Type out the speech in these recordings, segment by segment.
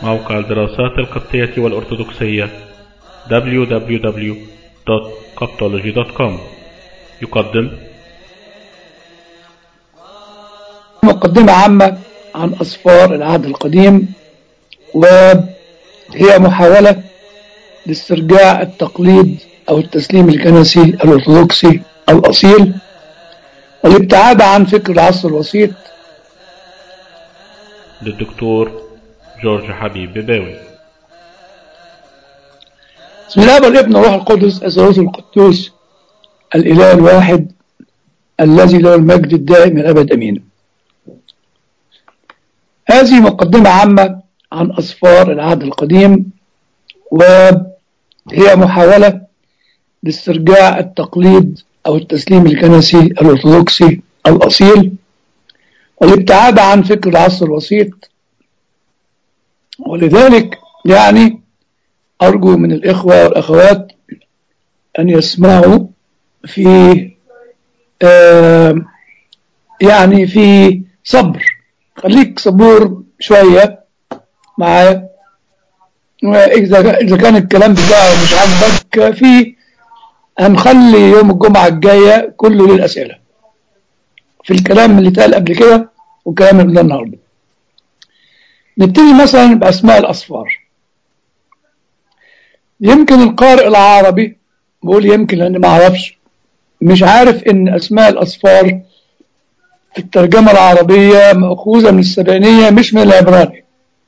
موقع الدراسات القبطية والأرثوذكسية www.coptology.com يقدم مقدمة عامة عن أسفار العهد القديم وهي محاولة لاسترجاع التقليد أو التسليم الكنسي الأرثوذكسي الأصيل والابتعاد عن فكر العصر الوسيط للدكتور جورج حبيب بباوي بسم الله والابن والروح القدس الثالوث القدوس الإله الواحد الذي له المجد الدائم من الأبد أمين هذه مقدمة عامة عن أسفار العهد القديم وهي محاولة لاسترجاع التقليد أو التسليم الكنسي الأرثوذكسي الأصيل والابتعاد عن فكر العصر الوسيط ولذلك يعني أرجو من الإخوة والأخوات أن يسمعوا في آه يعني في صبر خليك صبور شوية معايا وإذا إذا كان الكلام بتاعه مش عاجبك في هنخلي يوم الجمعة الجاية كله للأسئلة في الكلام اللي اتقال قبل كده والكلام اللي النهارده نبتدي مثلا بأسماء الأصفار يمكن القارئ العربي بقول يمكن لأني ما أعرفش مش عارف إن أسماء الأصفار في الترجمة العربية مأخوذة من السبعينية مش من العبراني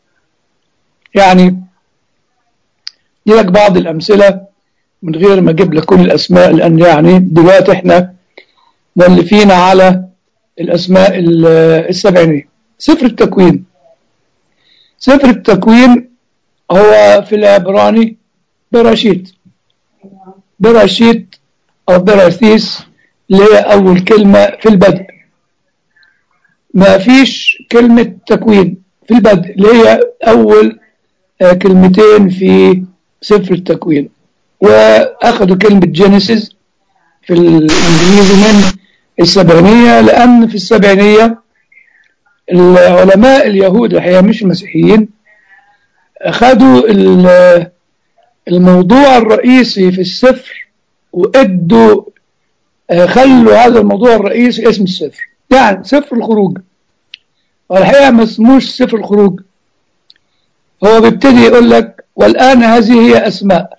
يعني دي لك بعض الأمثلة من غير ما أجيب لك كل الأسماء لأن يعني دلوقتي إحنا مؤلفين على الأسماء السبعينية سفر التكوين سفر التكوين هو في العبراني براشيت براشيت أو براثيس اللي هي أول كلمة في البدء ما فيش كلمة تكوين في البدء اللي هي أول كلمتين في سفر التكوين وأخذوا كلمة جينيسيس في الإنجليزي من السبعينية لأن في السبعينية العلماء اليهود الحقيقة مش المسيحيين أخذوا الموضوع الرئيسي في السفر وادوا خلوا هذا الموضوع الرئيسي اسم السفر يعني سفر الخروج والحقيقة ما اسموش سفر الخروج هو بيبتدي يقول لك والآن هذه هي أسماء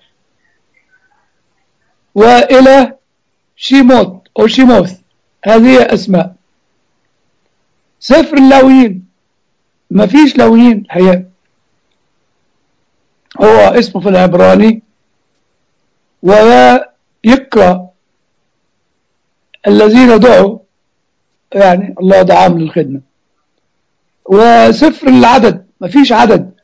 وإلى شيموت أو شيموث هذه هي أسماء سفر اللاويين ما فيش لاويين الحقيقة هو اسمه في العبراني ويقرأ الذين دعوا يعني الله دعاهم للخدمة وسفر العدد ما فيش عدد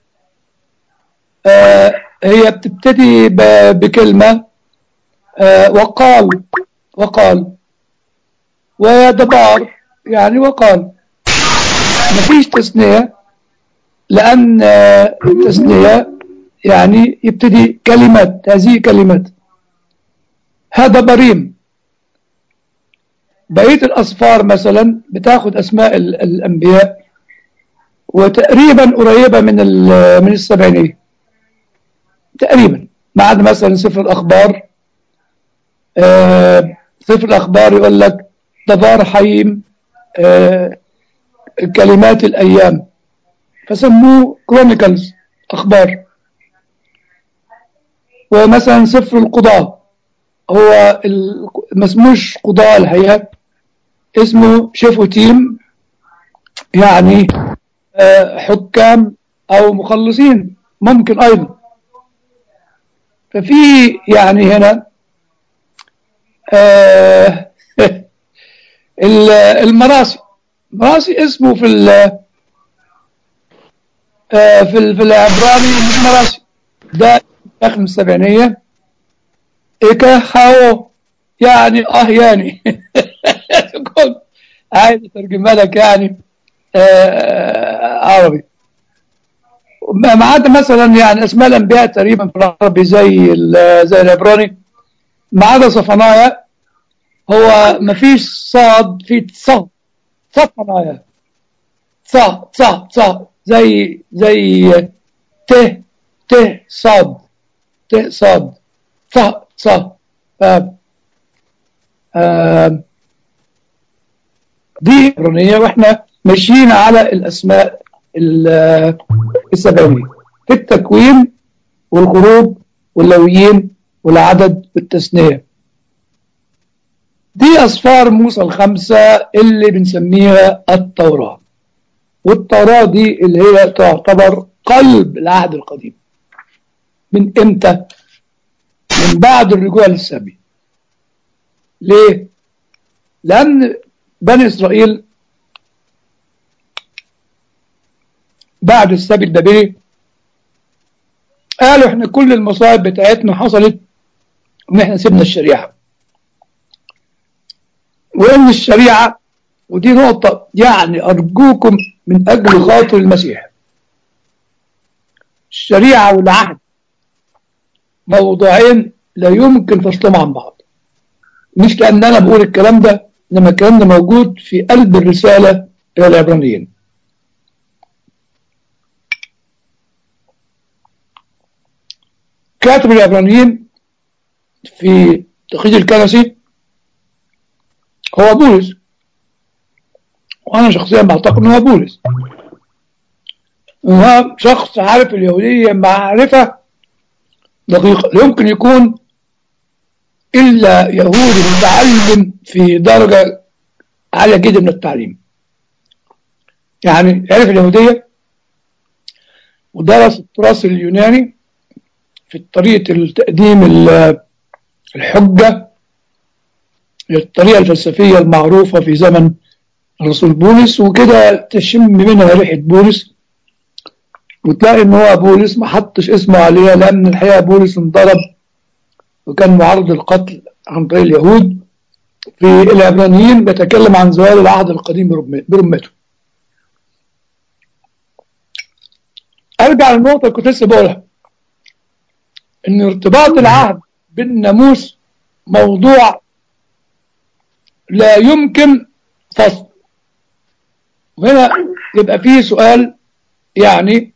آه هي بتبتدي بكلمة آه وقال وقال ودبار يعني وقال ما فيش تثنية لأن التثنية يعني يبتدي كلمات هذه كلمات هذا بريم بقية الأصفار مثلا بتاخد أسماء الأنبياء وتقريبا قريبة من من السبعينية تقريبا ما عدا مثلا سفر الأخبار آه سفر الأخبار يقول لك دبار حيم آه كلمات الأيام فسموه كرونيكلز أخبار ومثلا سفر القضاء هو ما اسموش قضاء الحقيقة اسمه شيفوتيم يعني حكام أو مخلصين ممكن أيضا ففي يعني هنا المراسي مراسي اسمه في ال في في العبراني مش مراسي ده اخر السبعينية إيكا هاو يعني اه يعني عايز اترجمها لك يعني آه عربي ما عدا مثلا يعني اسماء الانبياء تقريبا في العربي زي زي العبراني ما عدا صفنايا هو ما فيش صاد في صاد صفنايا صا صا صا زي زي ت ت صاد ت صاد ف ص ف آه دي عبرانية واحنا ماشيين على الأسماء السبعينية في التكوين والخروج واللويين والعدد والتثنية دي أصفار موسى الخمسة اللي بنسميها التوراة والتوراة دي اللي هي تعتبر قلب العهد القديم من امتى؟ من بعد الرجوع للسبي ليه؟ لأن بني إسرائيل بعد السبي البابلي قالوا احنا كل المصائب بتاعتنا حصلت ان احنا سيبنا الشريعة وان الشريعة ودي نقطة يعني ارجوكم من اجل خاطر المسيح الشريعة والعهد موضوعين لا يمكن فصلهم عن بعض مش لان انا بقول الكلام ده انما الكلام ده موجود في قلب الرسالة الى العبرانيين كاتب العبرانيين في تقييد الكنسي هو بولس وانا شخصيا بعتقد انه هو بولس وهو شخص عارف اليهودية معرفة دقيقة لا يمكن يكون إلا يهودي متعلم في درجة عالية جدا من التعليم يعني عرف اليهودية ودرس التراث اليوناني في طريقة التقديم الحجة الطريقة الفلسفية المعروفة في زمن الرسول بولس وكده تشم منها ريحة بولس وتلاقي ان هو بولس ما حطش اسمه عليها لان الحقيقة بولس انضرب وكان معرض للقتل عن طريق اليهود في العبرانيين بيتكلم عن زوال العهد القديم برمته ارجع للنقطة اللي كنت لسه بقولها ان ارتباط العهد بالناموس موضوع لا يمكن فصل وهنا يبقى فيه سؤال يعني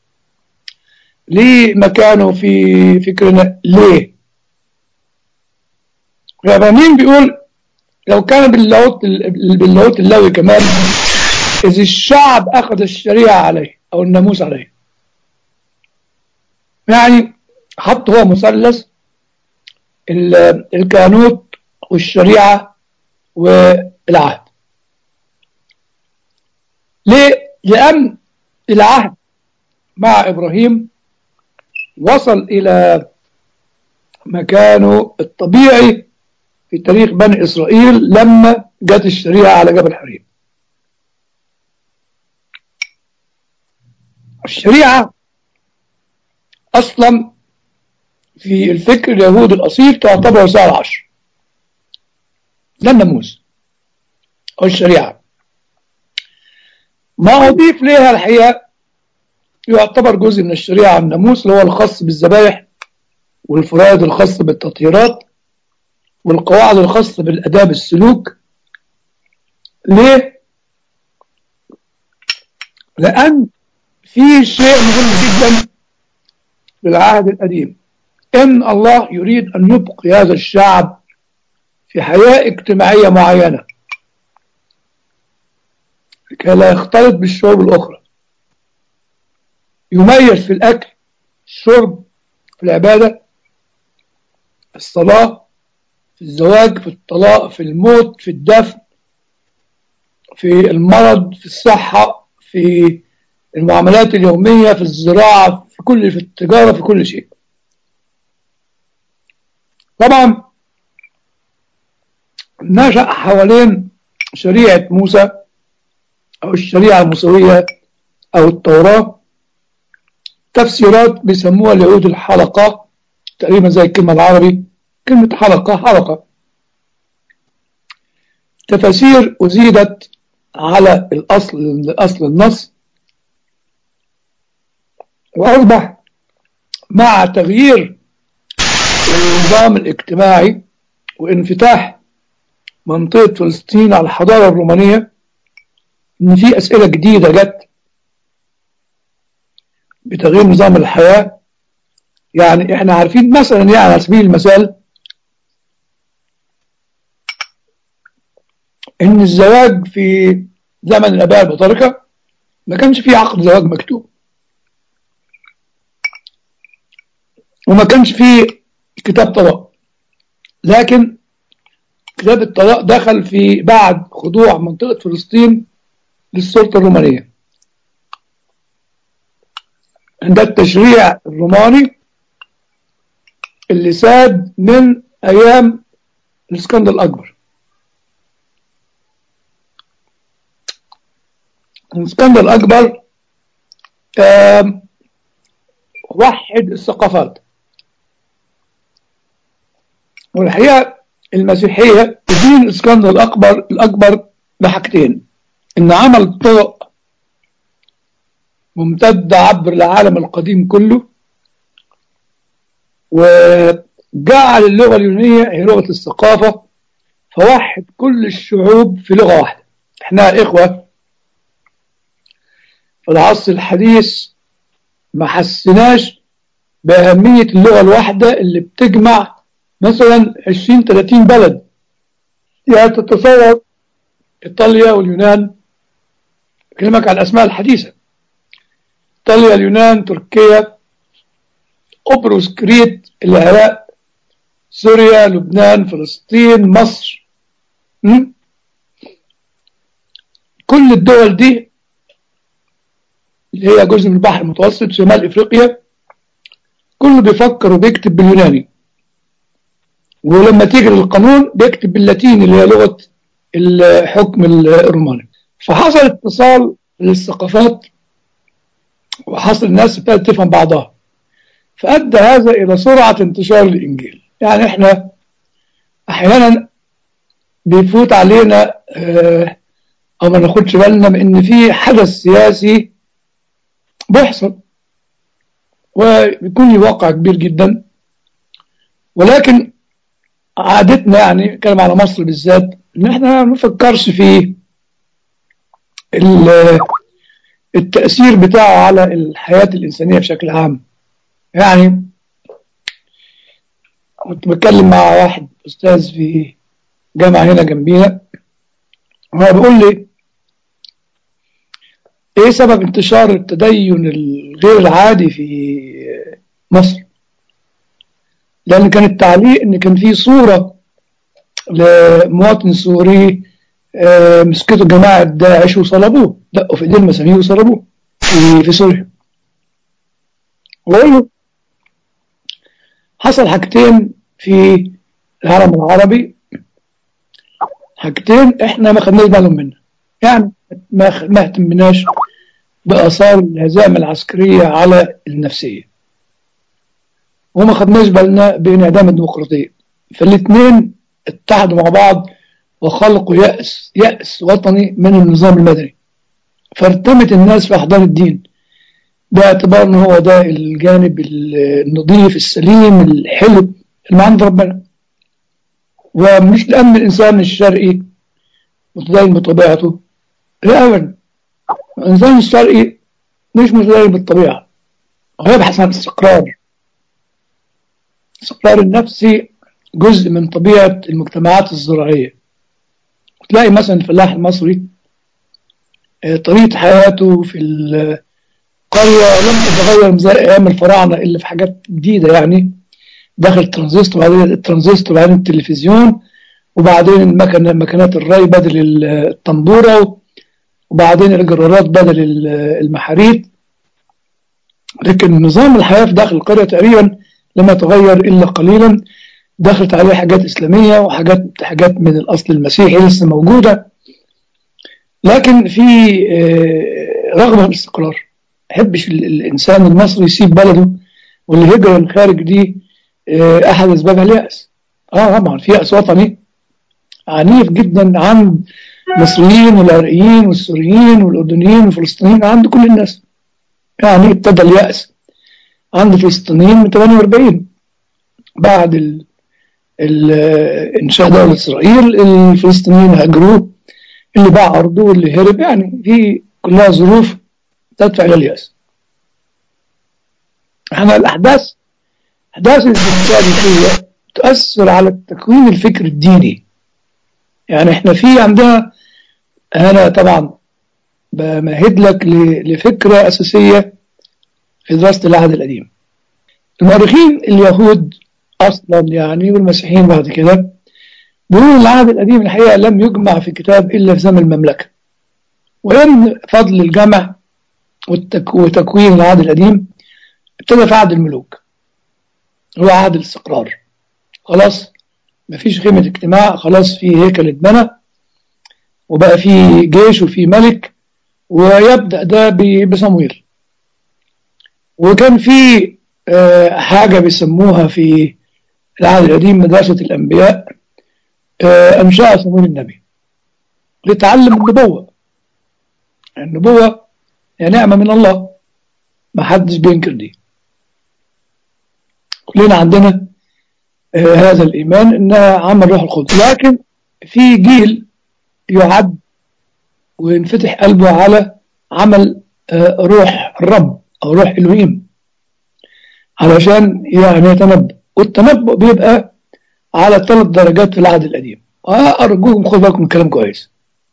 ليه مكانه في فكرنا ليه اليابانيين بيقول لو كان باللاهوت باللاهوت اللوي كمان إذا الشعب أخذ الشريعة عليه أو الناموس عليه يعني حط هو مثلث الكانوت والشريعة والعهد ليه؟ لأن العهد مع إبراهيم وصل إلى مكانه الطبيعي في تاريخ بني إسرائيل لما جت الشريعة على جبل حريم الشريعة أصلا في الفكر اليهودي الأصيل تعتبر وسائل العشر ده الناموس أو الشريعة ما أضيف لها الحقيقة يعتبر جزء من الشريعة الناموس اللي هو الخاص بالذبائح والفرائض الخاصة بالتطهيرات والقواعد الخاصة بالأداب السلوك ليه؟ لأن في شيء مهم جدا في العهد القديم إن الله يريد أن يبقي هذا الشعب في حياة اجتماعية معينة لكي لا يختلط بالشعوب الأخرى يميز في الأكل الشرب في العبادة في الصلاة في الزواج في الطلاق في الموت في الدفن في المرض في الصحة في المعاملات اليومية في الزراعة في كل في التجارة في كل شيء طبعا نشأ حوالين شريعة موسى أو الشريعة الموسوية أو التوراة تفسيرات بيسموها اليهود الحلقة تقريبا زي الكلمة العربي كلمة حلقة حلقة تفاسير أزيدت على الأصل أصل النص وأصبح مع تغيير النظام الاجتماعي وانفتاح منطقة فلسطين على الحضارة الرومانية إن في أسئلة جديدة جت بتغيير نظام الحياة يعني احنا عارفين مثلا يعني على سبيل المثال ان الزواج في زمن الاباء البطاركه ما كانش فيه عقد زواج مكتوب وما كانش فيه كتاب طلاق لكن كتاب الطلاق دخل في بعد خضوع منطقة فلسطين للسلطة الرومانية عند التشريع الروماني اللي ساد من أيام الاسكندر الأكبر الاسكندر الأكبر وحد الثقافات والحقيقة المسيحية تدين الاسكندر الأكبر الأكبر بحاجتين إن عمل طرق ممتدة عبر العالم القديم كله وجعل اللغة اليونانية هي لغة الثقافة فوحد كل الشعوب في لغة واحدة احنا إخوة في العصر الحديث ما حسناش بأهمية اللغة الواحدة اللي بتجمع مثلا 20 30 بلد يعني تتصور إيطاليا واليونان أكلمك عن الأسماء الحديثة إيطاليا اليونان تركيا قبرص كريت العراق سوريا لبنان فلسطين مصر م? كل الدول دي اللي هي جزء من البحر المتوسط شمال افريقيا كله بيفكر وبيكتب باليوناني ولما تيجي للقانون بيكتب باللاتيني اللي هي لغه الحكم الروماني فحصل اتصال للثقافات وحصل الناس ابتدت تفهم بعضها فأدى هذا إلى سرعة انتشار الإنجيل يعني إحنا أحيانا بيفوت علينا اه أو ما ناخدش بالنا من إن في حدث سياسي بيحصل وبيكون له واقع كبير جدا ولكن عادتنا يعني كلام على مصر بالذات إن إحنا ما نفكرش في التأثير بتاعه على الحياة الإنسانية بشكل عام يعني كنت بتكلم مع واحد أستاذ في جامعة هنا جنبينا هو بيقول لي إيه سبب انتشار التدين الغير العادي في مصر لأن كان التعليق إن كان في صورة لمواطن سوري مسكته جماعة داعش وصلبوه دقوا في ايديه المسامير وصلبوه في, في سوريا وقالوا حصل حاجتين في العالم العربي حاجتين احنا ما خدناش بالهم منها يعني ما ما اهتمناش باثار الهزائم العسكريه على النفسيه وما خدناش بالنا بانعدام الديمقراطيه فالاثنين اتحدوا مع بعض وخلقوا يأس يأس وطني من النظام المدني فارتمت الناس في أحضان الدين باعتبار ان هو ده الجانب النظيف السليم الحلو اللي عند ربنا ومش لأن الإنسان الشرقي متدين بطبيعته لا أبدا الإنسان الشرقي مش متدين بالطبيعة هو يبحث عن استقرار الاستقرار النفسي جزء من طبيعة المجتمعات الزراعية تلاقي مثلا الفلاح المصري طريقة حياته في القرية لم تتغير زي أيام الفراعنة إلا في حاجات جديدة يعني داخل الترانزستور وبعدين الترانزستور وبعدين التلفزيون وبعدين المكنة مكنات الري بدل الطنبورة وبعدين الجرارات بدل المحاريت لكن نظام الحياة في داخل القرية تقريبا لم يتغير إلا قليلا دخلت عليه حاجات إسلامية وحاجات حاجات من الأصل المسيحي لسه موجودة لكن في رغبة في الاستقرار يحبش الإنسان المصري يسيب بلده والهجرة الخارج دي أحد أسبابها اليأس آه طبعا في يأس وطني عنيف جدا عند المصريين والعراقيين والسوريين والأردنيين والفلسطينيين عند كل الناس يعني ابتدى اليأس عند الفلسطينيين من 48 بعد ال ال إنشاء دولة إسرائيل الفلسطينيين هاجروه اللي باع أرضه واللي هرب يعني في كلها ظروف تدفع إلى اليأس احنا الأحداث أحداث التاريخية تؤثر على التكوين الفكر الديني يعني احنا في عندنا أنا طبعا بمهد لك لفكرة أساسية في دراسة العهد القديم المؤرخين اليهود أصلا يعني والمسيحيين بعد كده بيقولوا العهد القديم الحقيقة لم يجمع في كتاب إلا في زمن المملكة وإن فضل الجمع وتكوين العهد القديم ابتدى في عهد الملوك هو عهد الاستقرار خلاص مفيش قيمة اجتماع خلاص في هيكل اتبنى وبقى في جيش وفي ملك ويبدأ ده بصمويل وكان في حاجة بيسموها في العهد القديم مدرسة الأنبياء أنشأ صمويل النبي لتعلم النبوة النبوة هي نعمة من الله ما حدش بينكر دي كلنا عندنا هذا الإيمان إنها عمل روح القدس لكن في جيل يعد وينفتح قلبه على عمل روح الرب أو روح إلوهيم علشان يعني يتنبأ والتنبؤ بيبقى على ثلاث درجات في العهد القديم أرجوكم خدوا بالكم من كلام كويس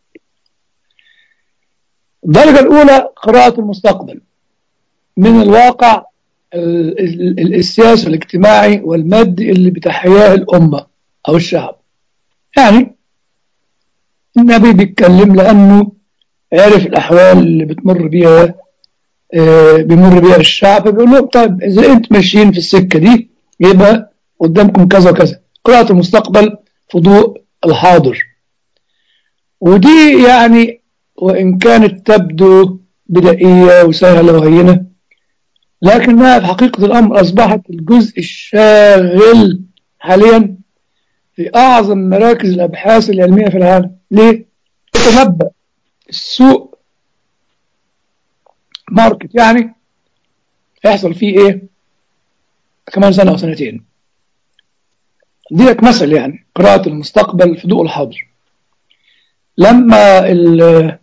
الدرجة الأولى قراءة المستقبل من الواقع السياسي والاجتماعي والمادي اللي بتحياه الأمة أو الشعب يعني النبي بيتكلم لأنه عرف الأحوال اللي بتمر بيها بيمر بيها الشعب بيقول لهم طيب إذا أنتم ماشيين في السكة دي يبقى قدامكم كذا وكذا قراءة المستقبل في ضوء الحاضر ودي يعني وإن كانت تبدو بدائية وسهلة وهينة لكنها في حقيقة الأمر أصبحت الجزء الشاغل حاليا في أعظم مراكز الأبحاث العلمية في العالم ليه؟ تتنبأ السوق ماركت يعني هيحصل فيه إيه كمان سنة أو سنتين دي لك مثل يعني قراءة المستقبل في ضوء الحاضر لما ال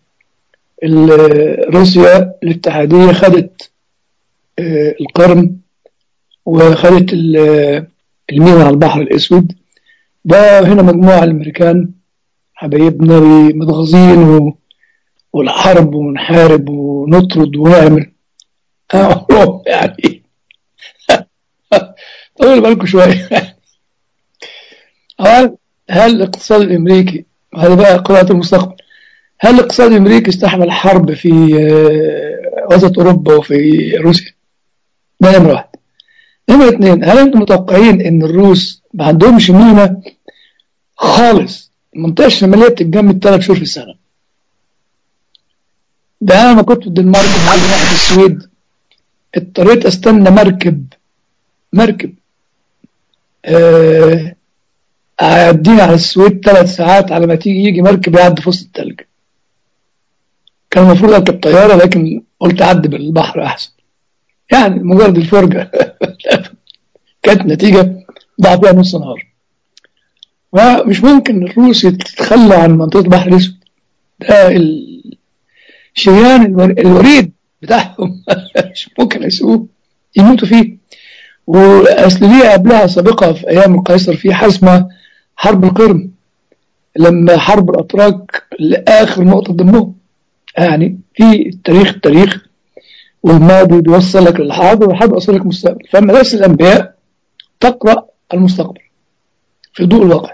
روسيا الاتحادية خدت القرم وخدت المينا على البحر الأسود ده هنا مجموعة الأمريكان حبايبنا متغاظين و... والحرب ونحارب ونطرد ونعمل يعني طول بالكم شوية هل هل الاقتصاد الأمريكي هذا بقى قراءة المستقبل هل الاقتصاد الأمريكي استحمل حرب في وسط أوروبا وفي روسيا؟ ده نمرة واحد. نمرة اثنين هل أنتم متوقعين إن الروس ما عندهمش مينا خالص؟ المنطقة الشمالية بتتجمد ثلاث شهور في السنة. ده أنا لما كنت في الدنمارك ومعلم ناحية السويد اضطريت أستنى مركب مركب آه أعدينا على السويد ثلاث ساعات على ما تيجي يجي مركب يعدي في وسط التلج كان المفروض أركب طيارة لكن قلت أعدي بالبحر أحسن يعني مجرد الفرجة كانت نتيجة ضاع فيها نص نهار ومش ممكن الروس يتخلوا عن منطقة البحر الأسود ده الشريان الوريد بتاعهم مش ممكن يسووه يموتوا فيه واصل ليه قبلها سابقه في ايام القيصر في حاجه اسمها حرب القرم لما حرب الاتراك لاخر نقطه دمهم يعني في التاريخ التاريخ والماضي بيوصلك للحاضر والحاضر يوصلك للمستقبل فمدارس الانبياء تقرا المستقبل في ضوء الواقع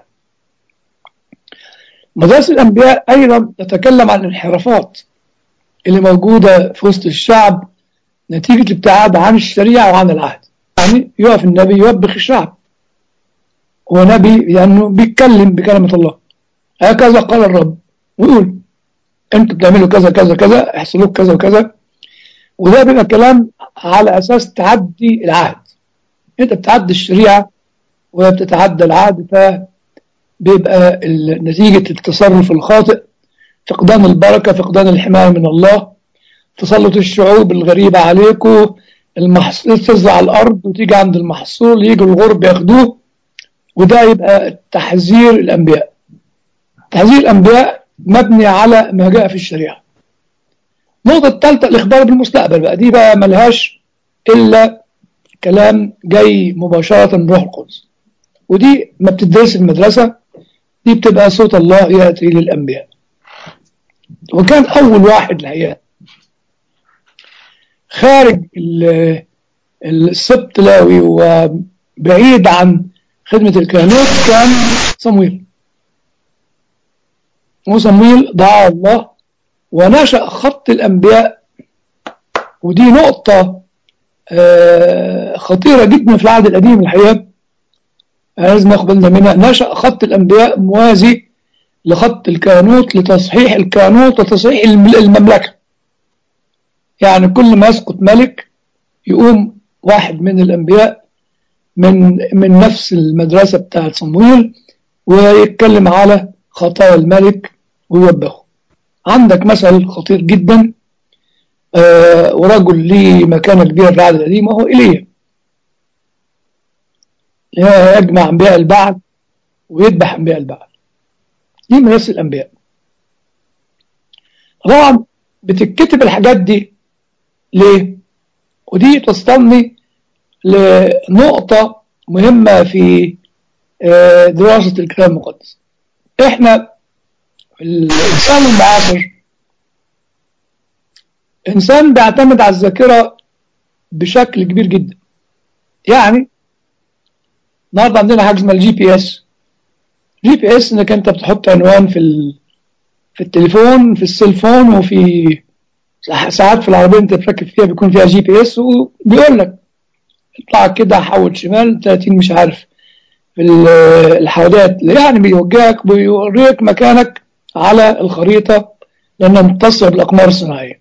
مدارس الانبياء ايضا تتكلم عن الانحرافات اللي موجوده في وسط الشعب نتيجه الابتعاد عن الشريعه وعن العهد يعني يقف النبي يوبخ الشعب هو نبي لأنه بيتكلم بكلمة الله هكذا قال الرب ويقول انتوا بتعملوا كذا كذا كذا احصلوا كذا وكذا وده بيبقى كلام على أساس تعدي العهد انت بتعدي الشريعة وهي بتتعدى العهد فبيبقى نتيجة التصرف الخاطئ فقدان البركة فقدان الحماية من الله تسلط الشعوب الغريبة عليكم المحصول تزرع الأرض وتيجي عند المحصول يجي الغرب ياخدوه وده يبقى تحذير الأنبياء تحذير الأنبياء مبني على ما جاء في الشريعة النقطة الثالثة الإخبار بالمستقبل بقى دي بقى ملهاش إلا كلام جاي مباشرة من روح القدس ودي ما بتدرس في المدرسة دي بتبقى صوت الله يأتي للأنبياء وكان أول واحد الحقيقة خارج السبت لاوي وبعيد عن خدمة الكهنوت كان صمويل وصمويل دعا الله ونشأ خط الأنبياء ودي نقطة خطيرة جدا في العهد القديم الحقيقة لازم ناخد بالنا منها نشأ خط الأنبياء موازي لخط الكهنوت لتصحيح الكهنوت وتصحيح المملكة يعني كل ما يسقط ملك يقوم واحد من الأنبياء من من نفس المدرسة بتاعة صمويل ويتكلم على خطايا الملك ويوبخه عندك مثل خطير جدا آه ورجل ليه مكانة كبيرة في العهد القديم وهو إيليا يجمع أنبياء البعث ويذبح أنبياء البعث دي مدرسة الأنبياء طبعا بتتكتب الحاجات دي ليه؟ ودي تصطلني لنقطة مهمة في دراسة الكتاب المقدس احنا الإنسان المعاصر إنسان بيعتمد على الذاكرة بشكل كبير جدا يعني النهارده عندنا حاجه اسمها الجي بي اس جي بي اس انك انت بتحط عنوان في ال... في التليفون في السيلفون وفي ساعات في العربيه انت بتركب فيها بيكون فيها جي بي اس وبيقول لك اطلع كده حول شمال 30 مش عارف في الحوادات يعني بيوجهك بيوريك مكانك على الخريطه لانها متصله بالاقمار الصناعيه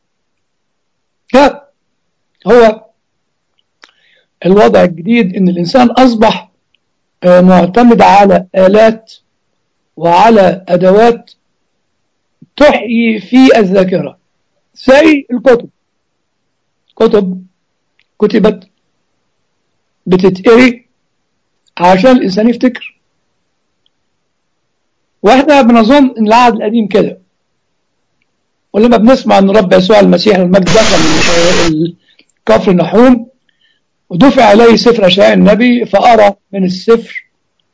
لا هو الوضع الجديد ان الانسان اصبح معتمد على الات وعلى ادوات تحيي في الذاكره زي الكتب كتب كتبت بتتقري عشان الانسان يفتكر واحنا بنظن ان العهد القديم كده ولما بنسمع ان رب يسوع المسيح المجد دخل كفر نحوم ودفع عليه سفر أشعياء النبي فأرى من السفر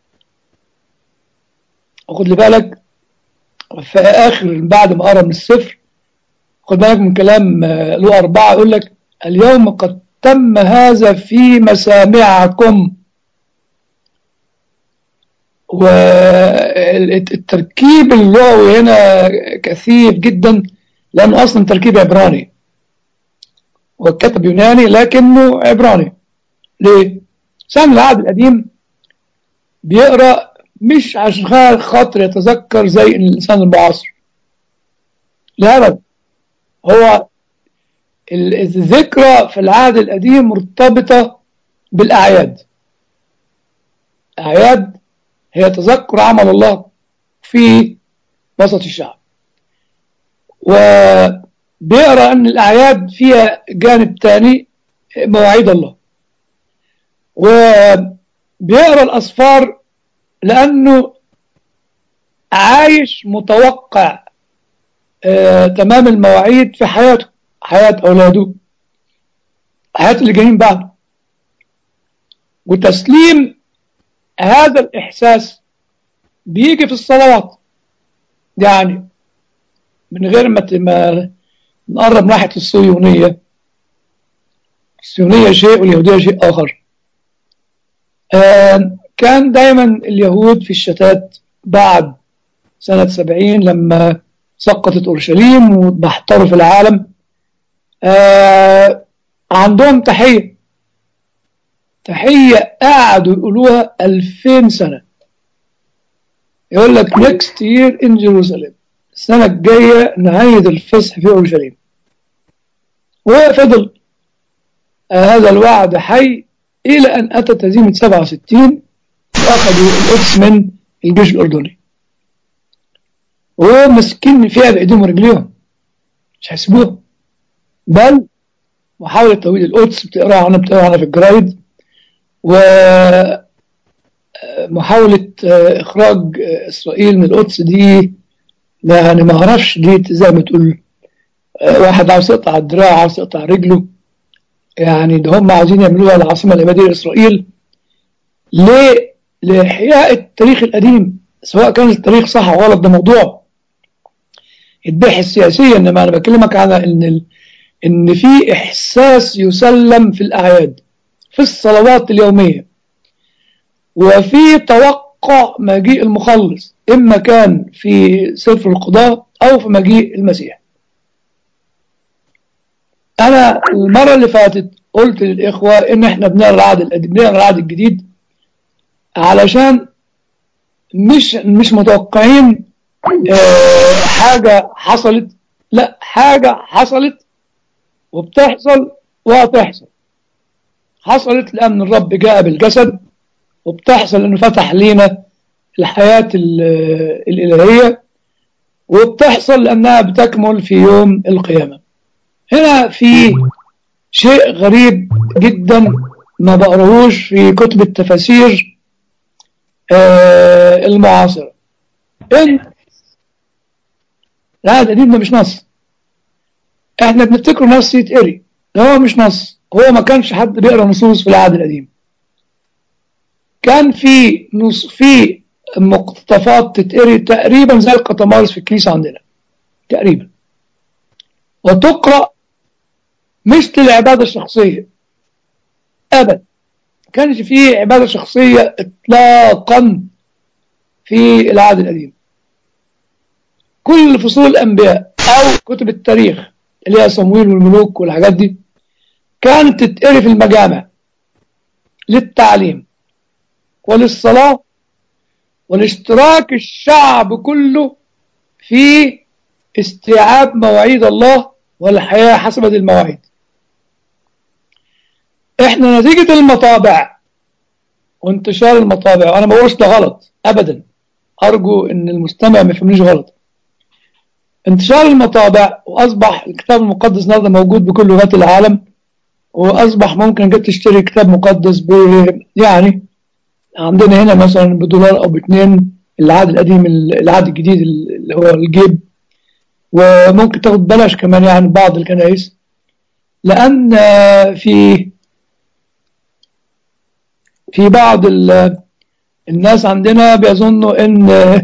وخد لي بالك في آخر بعد ما أرى من السفر خد بالك من كلام له أربعة يقول لك اليوم قد تم هذا في مسامعكم والتركيب اللغوي هنا كثيف جدا لأنه أصلا تركيب عبراني وكتب يوناني لكنه عبراني ليه؟ سام العهد القديم بيقرا مش عشان خاطر يتذكر زي الانسان المعاصر لهذا هو الذكرى في العهد القديم مرتبطة بالأعياد أعياد هي تذكر عمل الله في وسط الشعب وبيقرأ أن الأعياد فيها جانب تاني مواعيد الله وبيقرا الاسفار لانه عايش متوقع آه تمام المواعيد في حياته حياه اولاده حياه اللي جايين بعده وتسليم هذا الاحساس بيجي في الصلوات يعني من غير ما نقرب ناحيه الصهيونيه الصهيونيه شيء واليهوديه شيء اخر آه كان دايما اليهود في الشتات بعد سنة سبعين لما سقطت أورشليم وبحتروا في العالم آه عندهم تحية تحية قعدوا يقولوها ألفين سنة يقول لك next year in Jerusalem السنة الجاية نعيد الفصح في أورشليم وفضل آه هذا الوعد حي إلى أن أتت هزيمة 67 وأخذوا القدس من الجيش الأردني ومسكين فيها بإيديهم ورجليهم مش هيسيبوها بل محاولة تهويد القدس بتقراها عنها بتقراها عنها في الجرايد ومحاولة إخراج إسرائيل من القدس دي يعني ما أعرفش دي زي ما تقول واحد عاوز يقطع الدراع عاوز يقطع رجله يعني ده هم عاوزين يعملوها العاصمة الأبدية لإسرائيل ليه؟ لإحياء التاريخ القديم سواء كان التاريخ صح أو غلط ده موضوع يتبحث سياسيا انما انا بكلمك على ان ال... ان في احساس يسلم في الاعياد في الصلوات اليوميه وفي توقع مجيء المخلص اما كان في سفر القضاء او في مجيء المسيح انا المره اللي فاتت قلت للاخوه ان احنا بنقرا العهد القديم بنقرا العهد الجديد علشان مش مش متوقعين آه حاجة حصلت لا حاجة حصلت وبتحصل وهتحصل حصلت لأن الرب جاء بالجسد وبتحصل لأنه فتح لينا الحياة الإلهية وبتحصل لأنها بتكمل في يوم القيامة هنا في شيء غريب جدا ما بقروش في كتب التفاسير آه المعاصرة إن العهد القديم ده مش نص احنا بنفتكره نص يتقري ده هو مش نص هو ما كانش حد بيقرا نصوص في العهد القديم كان في نص في مقتطفات تتقري تقريبا زي القطمارس في الكنيسه عندنا تقريبا وتقرا مش للعباده الشخصيه ابدا ما كانش في عباده شخصيه اطلاقا في العهد القديم كل فصول الأنبياء أو كتب التاريخ اللي هي صمويل والملوك والحاجات دي كانت تتقري في المجامع للتعليم وللصلاة والاشتراك الشعب كله في استيعاب مواعيد الله والحياة حسب هذه المواعيد احنا نتيجة المطابع وانتشار المطابع وانا ما بقولش ده غلط ابدا ارجو ان المستمع ما يفهمنيش غلط انتشار المطابع واصبح الكتاب المقدس النهارده موجود بكل لغات العالم واصبح ممكن جت تشتري كتاب مقدس ب يعني عندنا هنا مثلا بدولار او باثنين العهد القديم العهد الجديد اللي هو الجيب وممكن تاخد بلاش كمان يعني بعض الكنائس لان في في بعض الناس عندنا بيظنوا ان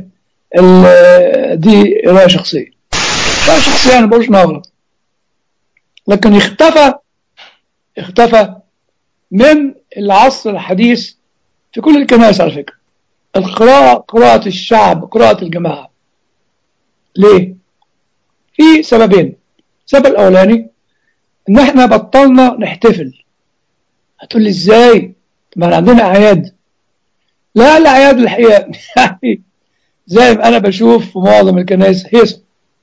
دي قرايه شخصيه قرايه شخصيه انا بقولش انها غلط لكن اختفى اختفى من العصر الحديث في كل الكنائس على فكره القراءة قراءة الشعب قراءة الجماعة ليه؟ في سببين السبب الأولاني إن إحنا بطلنا نحتفل هتقول لي إزاي؟ ما عندنا أعياد لا الأعياد الحقيقة يعني زي ما أنا بشوف في معظم الكنائس هيصة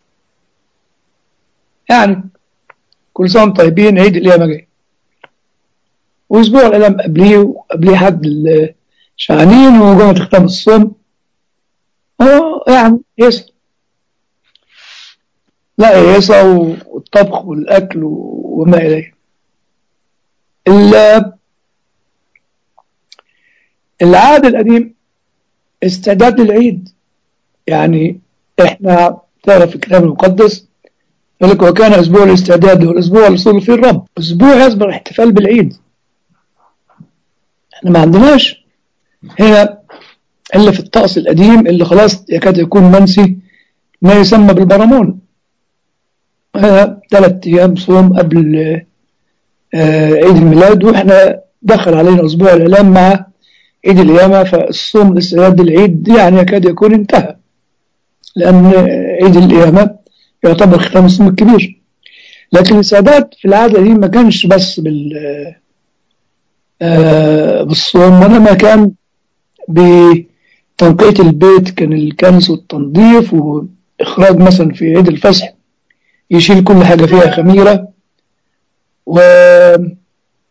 يعني كل سنة طيبين عيد القيامة جاي وأسبوع الألم قبليه وقبليه حد شعنين وجوه تختم الصوم اه يعني هيصة لا هيصة والطبخ والأكل وما إليه العهد القديم استعداد للعيد يعني احنا تقرا في الكتاب المقدس يقول لك وكان اسبوع الاستعداد هو الاسبوع اللي صلى فيه الرب اسبوع يصبر احتفال بالعيد احنا ما عندناش هنا الا في الطقس القديم اللي خلاص يكاد يكون منسي ما يسمى بالبرامون ثلاث ايام صوم قبل آه عيد الميلاد واحنا دخل علينا اسبوع الاعلام مع عيد القيامة فالصوم الاستعداد للعيد يعني يكاد يكون انتهى لأن عيد القيامة يعتبر ختام الصوم الكبير لكن الاستعداد في العادة دي ما كانش بس بال آه بالصوم وإنما كان بتنقية البيت كان الكنس والتنظيف وإخراج مثلا في عيد الفصح يشيل كل حاجة فيها خميرة ويبقى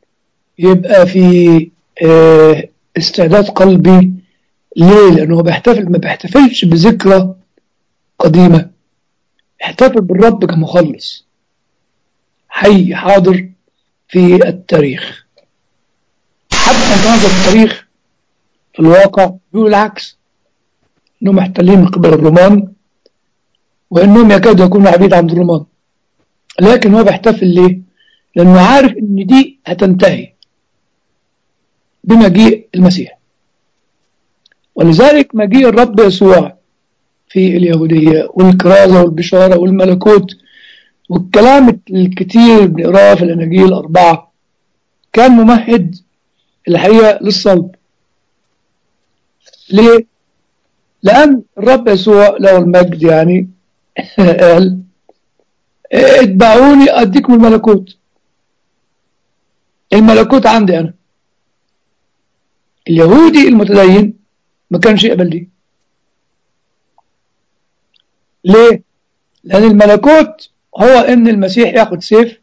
في آه استعداد قلبي ليه؟ لأنه بيحتفل ما بيحتفلش بذكرى قديمة احتفل بالرب كمخلص حي حاضر في التاريخ حتى أن هذا التاريخ في الواقع بيقول العكس انهم محتلين من قبل الرومان وانهم يكادوا يكونوا عبيد عند الرومان لكن هو بيحتفل ليه؟ لأنه عارف إن دي هتنتهي بمجيء المسيح ولذلك مجيء الرب يسوع في اليهودية والكرازة والبشارة والملكوت والكلام الكتير بنقراه في الأناجيل الأربعة كان ممهد الحقيقة للصلب ليه؟ لأن الرب يسوع له المجد يعني قال اتبعوني أديكم الملكوت الملكوت عندي أنا اليهودي المتدين ما كانش يقبل دي ليه؟ لأن الملكوت هو إن المسيح ياخد سيف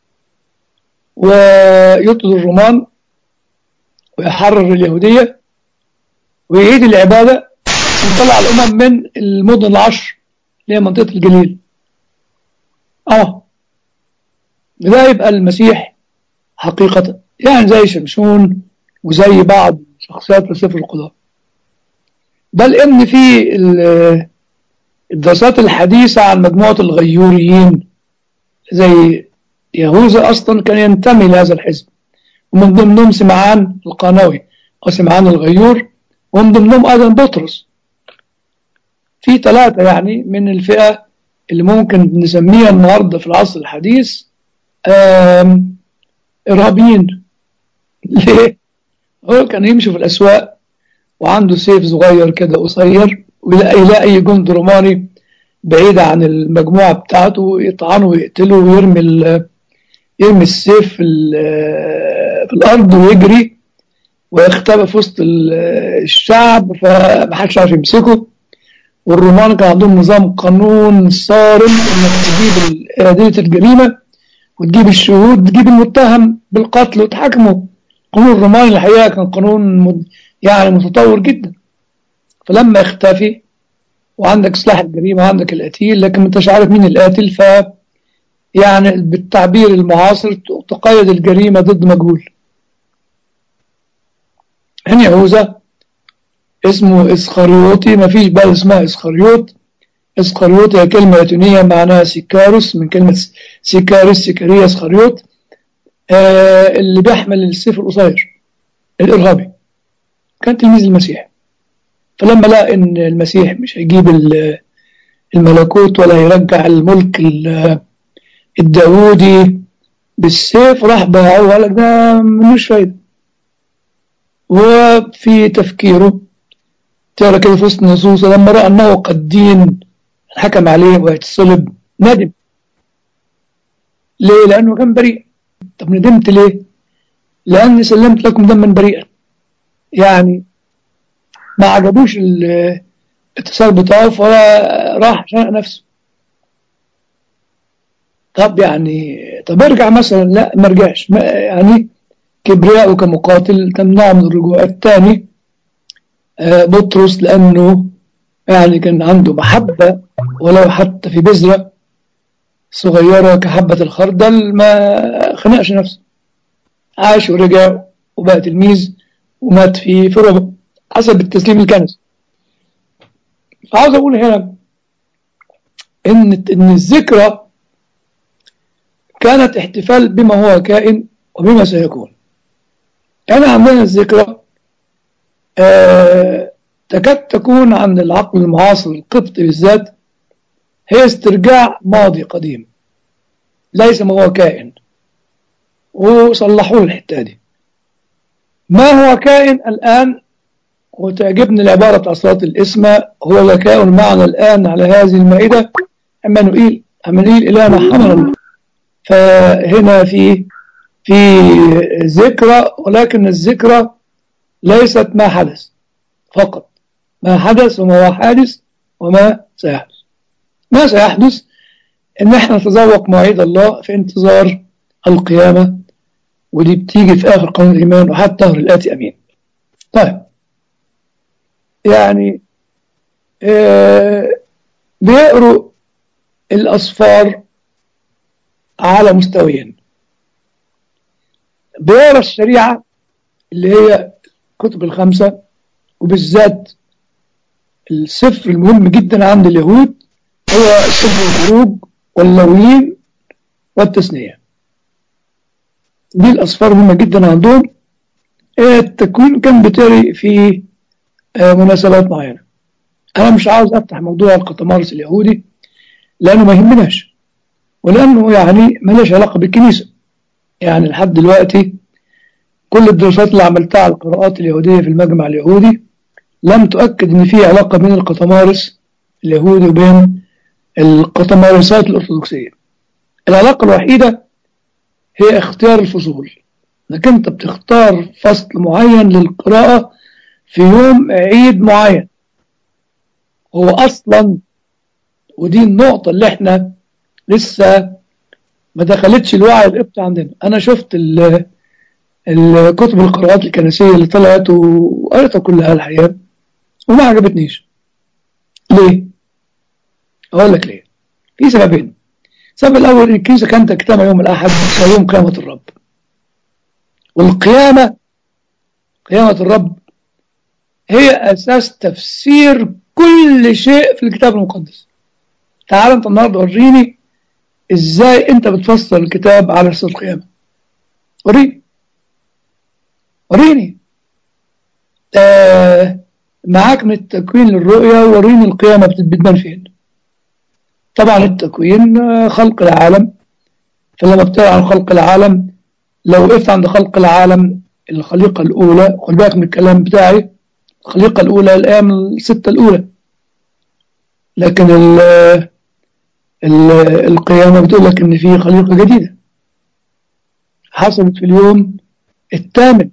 ويطرد الرومان ويحرر اليهودية ويعيد العبادة ويطلع الأمم من المدن العشر اللي هي منطقة الجليل اه ده يبقى المسيح حقيقة يعني زي شمشون وزي بعض شخصيات في سفر القضاء بل ان في الدراسات الحديثة عن مجموعة الغيوريين زي يهوذا اصلا كان ينتمي لهذا الحزب ومن ضمنهم سمعان القانوي او سمعان الغيور ومن ضمنهم ايضا بطرس في ثلاثة يعني من الفئة اللي ممكن نسميها النهاردة في العصر الحديث إرهابيين ليه؟ هو كان يمشي في الأسواق وعنده سيف صغير كده قصير ويلاقي يلاقي جند روماني بعيد عن المجموعة بتاعته يطعنه ويقتله ويرمي يرمي السيف في, في الأرض ويجري ويختبئ في وسط الشعب فمحدش عارف يمسكه والرومان كان عندهم نظام قانون صارم انك تجيب ادله الجريمه وتجيب الشهود تجيب المتهم بالقتل وتحاكمه القانون الروماني الحقيقه كان قانون يعني متطور جدا فلما يختفي وعندك سلاح الجريمه وعندك القتيل لكن ما انتش عارف مين القاتل ف يعني بالتعبير المعاصر تقيد الجريمه ضد مجهول هنا يهوذا اسمه اسخريوطي ما فيش بلد اسمها اسخريوط اسخريوط هي كلمة لاتينية معناها سيكاروس من كلمة سيكاريس سيكارية اسخريوط آه اللي بيحمل السيف القصير الإرهابي كان تلميذ المسيح فلما لقى إن المسيح مش هيجيب الملكوت ولا يرجع الملك الداوودي بالسيف راح باعه وقال لك ده ملوش فايدة وفي تفكيره ترى كده في وسط النصوص لما رأى أنه قد دين حكم عليه ويتصلب ندم ليه؟ لأنه كان بريء طب ندمت ليه؟ لأني سلمت لكم دما بريئا يعني ما عجبوش الاتصال بتاعه فراح شنق نفسه طب يعني طب ارجع مثلا لا ما رجعش يعني كبرياءه كمقاتل تمنعه من الرجوع الثاني بطرس لأنه يعني كان عنده محبة ولو حتى في بذرة صغيرة كحبة الخردل ما خنقش نفسه عاش ورجع وبقى تلميذ ومات في في ربع حسب التسليم الكنسي فعاوز أقول هنا إن إن الذكرى كانت احتفال بما هو كائن وبما سيكون أنا عندنا الذكرى آه تكاد تكون عند العقل المعاصر القبطي بالذات هي استرجاع ماضي قديم ليس ما هو كائن وصلحوا الحتة دي ما هو كائن الآن وتعجبني العبارة بتاع صلاة الإسمة هو ذكاء معنا الآن على هذه المائدة أمانوئيل أمانوئيل إلهنا حمل الله فهنا في في ذكرى ولكن الذكرى ليست ما حدث فقط ما حدث وما هو حادث وما سيحدث ما سيحدث ان احنا نتذوق مواعيد الله في انتظار القيامة ودي بتيجي في آخر قانون الإيمان وحتى الدهر الآتي أمين طيب يعني آه بيقروا الأصفار على مستويين بيقرا الشريعة اللي هي الكتب الخمسة وبالذات السفر المهم جدا عند اليهود هو سفر الخروج واللويين والتثنية دي الأصفار مهمة جدا عندهم التكوين كان بتري في مناسبات معينة أنا مش عاوز أفتح موضوع القطمارس اليهودي لأنه ما يهمناش ولأنه يعني ملهاش علاقة بالكنيسة يعني لحد دلوقتي كل الدراسات اللي عملتها على القراءات اليهودية في المجمع اليهودي لم تؤكد إن في علاقة بين القطمارس اليهودي وبين القطمارسات الأرثوذكسية العلاقة الوحيدة هي اختيار الفصول انك انت بتختار فصل معين للقراءة في يوم عيد معين هو اصلا ودي النقطة اللي احنا لسه ما دخلتش الوعي القبط عندنا انا شفت الكتب القراءات الكنسية اللي طلعت وقريتها كلها الحقيقة وما عجبتنيش ليه؟ اقول لك ليه في سببين السبب الاول ان الكنيسة كانت تجتمع يوم الاحد ويوم قيامة الرب والقيامة قيامة الرب هي أساس تفسير كل شيء في الكتاب المقدس تعال أنت النهاردة وريني إزاي أنت بتفسر الكتاب على أساس القيامة وريني وريني آه معاك من التكوين للرؤية وريني القيامة بتبان فين طبعا التكوين خلق العالم فلما بتقرا عن خلق العالم لو وقفت عند خلق العالم الخليقة الأولى خد بالك من الكلام بتاعي الخليقة الأولى الأيام الستة الأولى لكن ال ال القيامة بتقول لك إن في خليقة جديدة حصلت في اليوم الثامن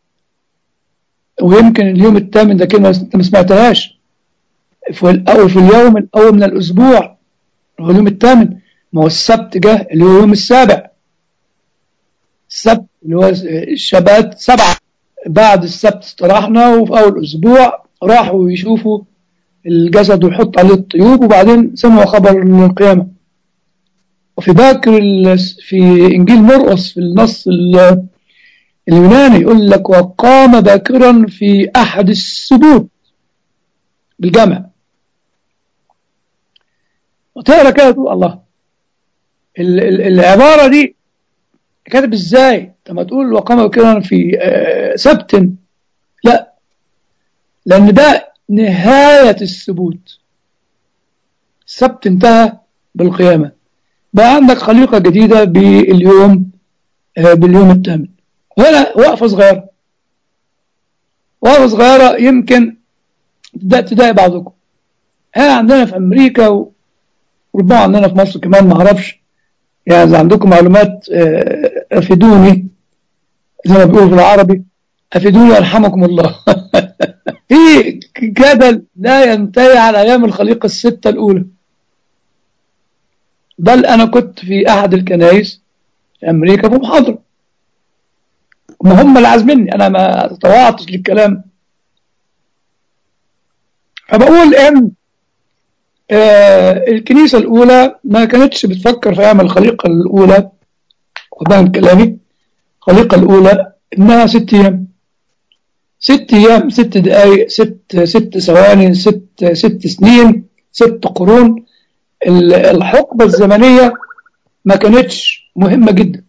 ويمكن اليوم الثامن ده كلمة أنت ما سمعتهاش في أو في اليوم الأول من الأسبوع هو اليوم الثامن ما هو السبت جه اللي هو اليوم السابع السبت اللي هو الشبات سبعة بعد السبت استراحنا وفي أول أسبوع راحوا يشوفوا الجسد ويحط عليه الطيوب وبعدين سمعوا خبر القيامة وفي باكر في إنجيل مرقس في النص اليوناني يقول لك وقام باكرا في أحد السبوت بالجمع وتقرا كده تقول الله العبارة دي كاتب ازاي لما تقول وقام كده في سبت لا لان ده نهاية الثبوت السبت انتهى بالقيامة بقى عندك خليقة جديدة باليوم باليوم الثامن ولا وقفة صغيرة وقفة صغيرة يمكن تبدأ تضايق بعضكم ها عندنا في أمريكا وربما عندنا في مصر كمان ما أعرفش يعني إذا عندكم معلومات أفيدوني زي ما بيقولوا في العربي أفيدوني يرحمكم الله في جدل لا ينتهي على أيام الخليقة الستة الأولى بل أنا كنت في أحد الكنائس في أمريكا في محاضرة ما هم اللي عازميني أنا ما تطوعتش للكلام فبقول إن آه الكنيسة الأولى ما كانتش بتفكر في أيام الخليقة الأولى خدها كلامي الخليقة الأولى إنها ست أيام ست أيام ست دقايق ست ست ثواني ست ست سنين ست قرون الحقبة الزمنية ما كانتش مهمة جدا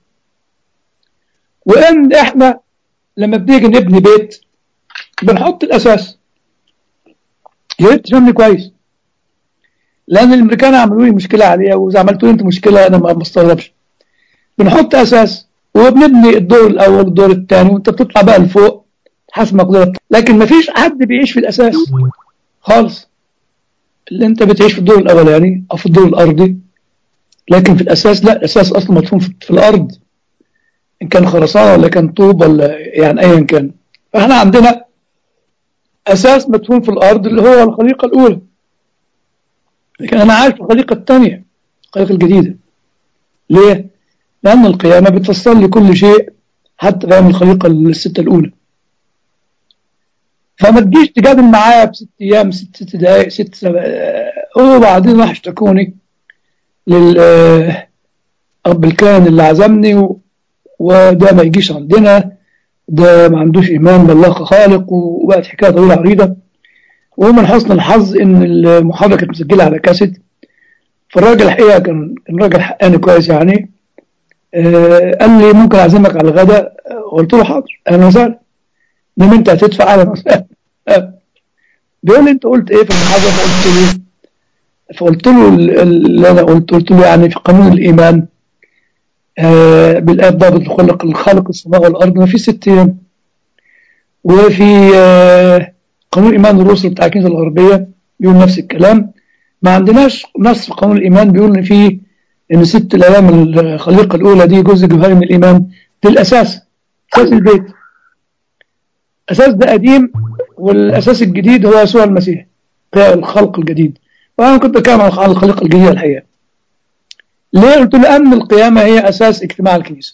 وإن إحنا لما بنيجي نبني بيت بنحط الأساس يا ريت تفهمني كويس لأن الأمريكان عملوا لي مشكلة عليها وإذا عملتوا لي أنت مشكلة أنا ما بستغربش بنحط أساس وبنبني الدور الأول والدور الثاني وأنت بتطلع بقى لفوق حسب مقدرتك لكن ما فيش حد بيعيش في الأساس خالص اللي أنت بتعيش في الدور الأولاني أو في الدور الأرضي لكن في الأساس لا الأساس أصلا مدفون في الأرض إن كان خرسانة ولا كان طوب ولا يعني أيا كان فإحنا عندنا أساس مدفون في الأرض اللي هو الخليقة الأولى لكن أنا عايش في الخليقة الثانية الخليقة الجديدة ليه؟ لأن القيامة بتفسر لي كل شيء حتى فهم الخليقة الستة الأولى فما تجيش تجادل معايا بست أيام ست ست دقايق ست سبع وبعدين راح اشتكوني لل رب الكائن اللي عزمني و... وده ما يجيش عندنا ده ما عندوش إيمان بالله خالق وبقت حكاية طويلة عريضة ومن حسن الحظ إن المحاضرة كانت مسجلة على كاسيت فالراجل الحقيقة كان كان راجل حقاني كويس يعني آه، قال لي ممكن اعزمك على الغداء آه، قلت له حاضر اهلا وسهلا انما انت هتدفع اهلا وسهلا آه. بيقول لي انت قلت ايه في المحاضره فقلت له فقلت له ال- ال- اللي انا قلت قلت له يعني في قانون الايمان آه بالايه ضابط الخلق الخالق السماء والارض ما في ست ايام وفي آه قانون ايمان الرسل بتاع الكنيسه الغربيه بيقول نفس الكلام ما عندناش نص في قانون الايمان بيقول ان في ان ست الايام الخليقه الاولى دي جزء جوهري من الايمان دي الاساس اساس البيت الاساس ده قديم والاساس الجديد هو يسوع المسيح ده الخلق الجديد وانا كنت بتكلم عن الخليقه الجديده الحقيقه ليه قلت له ان القيامه هي اساس اجتماع الكنيسه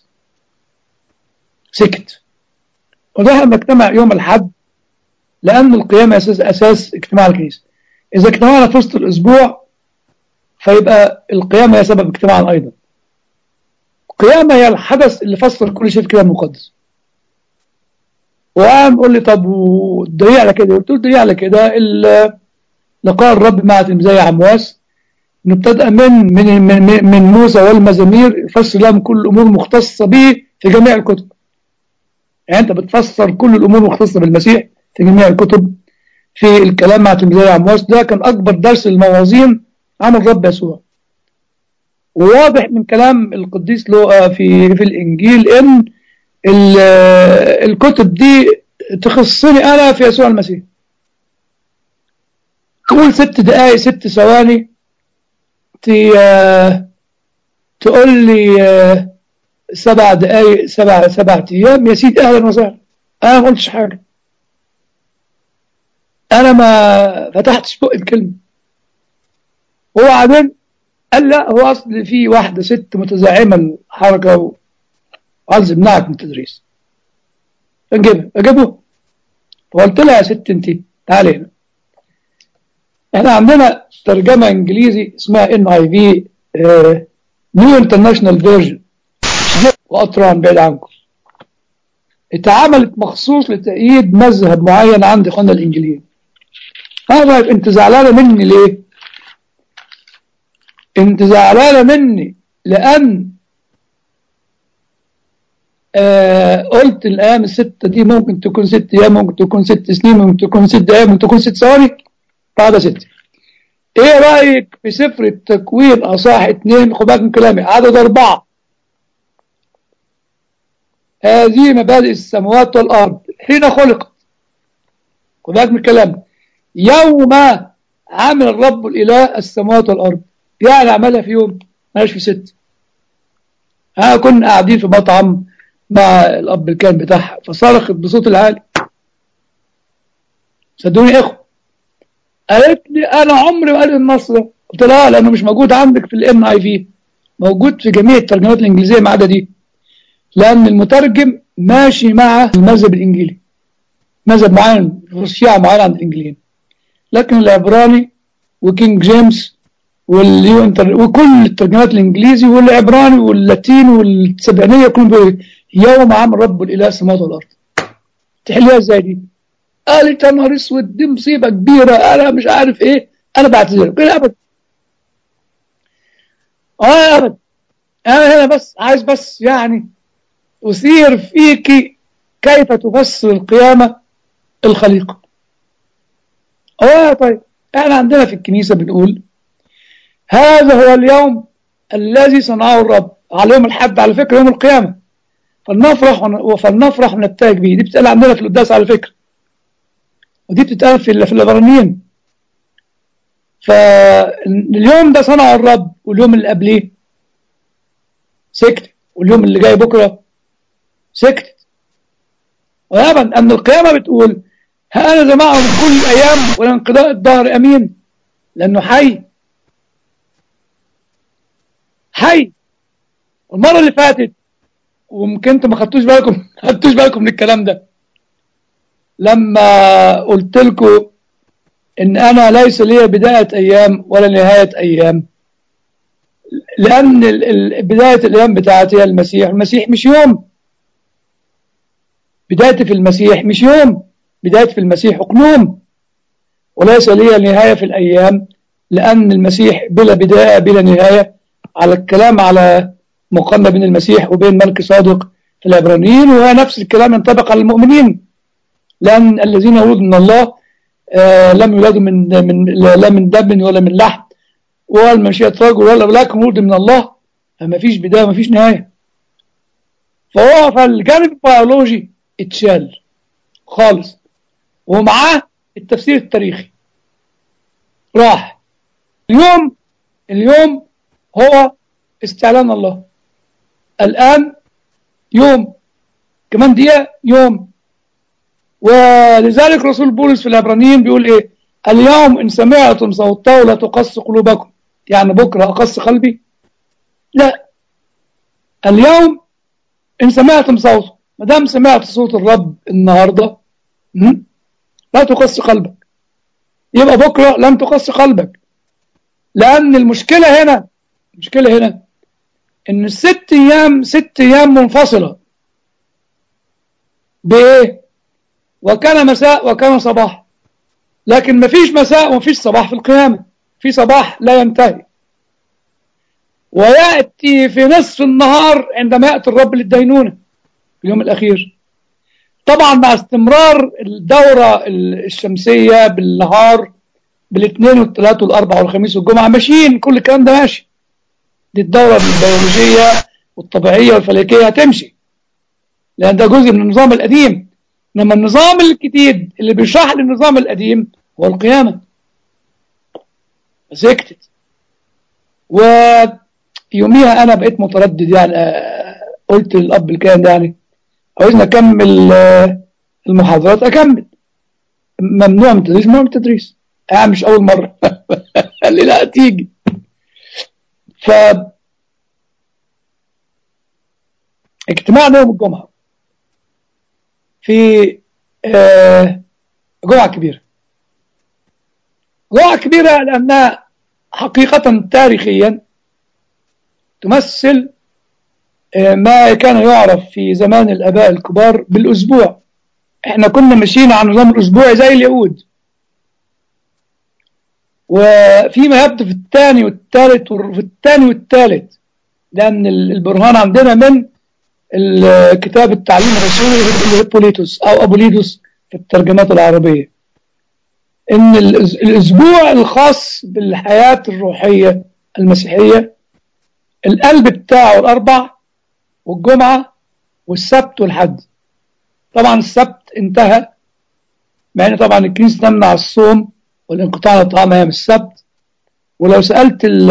سكت وده احنا بنجتمع يوم الاحد لان القيامه اساس اساس اجتماع الكنيسه اذا اجتمعنا في وسط الاسبوع فيبقى القيامه هي سبب اجتماعنا ايضا القيامه هي الحدث اللي فسر كل شيء في الكتاب المقدس وقام قول لي طب والدليل على كده قلت له الدليل على كده ال- لقاء الرب مع تلميذي عمواس انه ابتدأ من من من, من موسى والمزامير يفسر لهم كل الامور المختصه به في جميع الكتب يعني انت بتفسر كل الامور المختصه بالمسيح في جميع الكتب في الكلام مع تلميذي عمواس ده كان اكبر درس للموازين عن الرب يسوع وواضح من كلام القديس لوقا في في الانجيل ان ال- الكتب دي تخصني انا في يسوع المسيح تقول ست دقائق ست ثواني ت- آه، تقول لي آه، سبع دقائق سبع سبع ايام يا سيدي اهلا وسهلا انا ما قلتش حاجه انا ما فتحتش بق الكلمه هو بعدين قال لا هو اصل في واحده ست متزعمه الحركه و- وعايز يمنعك من التدريس فنجيبها اجيبه فقلت لها يا ست انت تعالي هنا احنا عندنا ترجمه انجليزي اسمها ان اي في نيو انترناشونال فيرجن واطران بعيد عنكم اتعملت مخصوص لتأييد مذهب معين عند اخواننا الانجليين اه طيب انت زعلانه مني ليه؟ انت زعلانه مني لان آه قلت الايام السته دي ممكن تكون ست ايام ممكن تكون ست سنين ممكن تكون ست ايام ممكن تكون ست ثواني بعد ست ايه رايك في سفر التكوين اصح اتنين خد بالك من كلامي عدد اربعه هذه مبادئ السماوات والارض حين خلقت خد بالك من كلامي يوم عمل الرب الاله السماوات والارض يعني عملها في يوم مالهاش في ست ها كنا قاعدين في مطعم مع الاب الكان بتاعها فصرخت بصوت العالي صدقوني يا اخو قالت لي انا عمري ما قريت النص ده قلت لها لانه مش موجود عندك في الام اي في موجود في جميع الترجمات الانجليزيه ما عدا دي لان المترجم ماشي مع المذهب الانجيلي مذهب معين شيعة معين عند الانجليين لكن العبراني وكينج جيمس واليونتر وكل الترجمات الانجليزي والعبراني واللاتيني والسبعينيه كلهم بيقولوا يوم عمل رب الاله السماوات والارض تحليها ازاي دي؟ قالت يا نهار اسود دي مصيبه كبيره انا مش عارف ايه انا بعتذر قلت لها ابدا اه ابدا انا هنا بس عايز بس يعني اثير فيك كيف تفسر القيامه الخليقه اه طيب احنا عندنا في الكنيسه بنقول هذا هو اليوم الذي صنعه الرب على يوم الحد على فكره يوم القيامه فلنفرح ون- فلنفرح ونبتهج به دي بتتقال عندنا في القداس على فكره ودي بتتقال في في العبرانيين فاليوم ده صنع الرب واليوم اللي قبليه سكت واليوم اللي جاي بكره سكت ويابا ان القيامه بتقول ها انا ذا معهم كل الايام ولا انقضاء الدهر امين لانه حي حي المره اللي فاتت وممكن انتوا ما خدتوش بالكم ما خدتوش بالكم من الكلام ده لما قلت لكم ان انا ليس لي بدايه ايام ولا نهايه ايام لان ال- ال- بدايه الايام بتاعتي هي المسيح المسيح مش يوم بدايتي في المسيح مش يوم بدايتي في المسيح اقنوم وليس لي نهايه في الايام لان المسيح بلا بدايه بلا نهايه على الكلام على مقارنة بين المسيح وبين ملك صادق في العبرانيين وهو نفس الكلام ينطبق على المؤمنين لأن الذين ولدوا من الله آه لم يولدوا من من لا من دم ولا من لحم ولا من مشيئة رجل ولا ولكن ولد من الله فما فيش بداية ما فيش نهاية فهو فالجانب البيولوجي اتشال خالص ومعاه التفسير التاريخي راح اليوم اليوم هو استعلان الله الآن يوم كمان دقيقة يوم ولذلك رسول بولس في العبرانيين بيقول ايه اليوم ان سمعتم صوته لا تقص قلوبكم يعني بكرة اقص قلبي لا اليوم ان سمعتم صوته ما دام سمعت صوت الرب النهارده لا تقص قلبك يبقى بكرة لن تقص قلبك لأن المشكلة هنا المشكلة هنا إن الست أيام ست أيام منفصلة بإيه؟ وكان مساء وكان صباح لكن مفيش مساء ومفيش صباح في القيامة في صباح لا ينتهي ويأتي في نصف النهار عندما يأتي الرب للدينونة في اليوم الأخير طبعا مع استمرار الدورة الشمسية بالنهار بالاثنين والثلاث والاربع والخميس والجمعة ماشيين كل الكلام ده ماشي دي الدورة البيولوجية والطبيعية والفلكية هتمشي لأن ده جزء من النظام القديم إنما النظام الجديد اللي بيشرح للنظام القديم هو القيامة سكتت ويوميها أنا بقيت متردد يعني قلت للأب الكائن ده يعني عاوزني أكمل المحاضرات أكمل ممنوع من التدريس ممنوع من التدريس يعني مش أول مرة قال لي لا تيجي ف اجتماعنا يوم الجمعة في آه جمعة كبيرة جمعة كبيرة لأنها حقيقة تاريخيا تمثل آه ما كان يعرف في زمان الآباء الكبار بالأسبوع احنا كنا ماشيين على نظام الأسبوع زي اليهود وفيما يبدو في الثاني والثالث وفي الثاني والثالث لأن البرهان عندنا من الكتاب التعليم الرسولي لهيبوليتوس أو أبوليدوس في الترجمات العربية إن الأسبوع الخاص بالحياة الروحية المسيحية القلب بتاعه الأربع والجمعة والسبت والحد طبعا السبت انتهى مع ان طبعا الكنيسة تمنع الصوم والانقطاع عن الطعام ايام السبت ولو سألت ال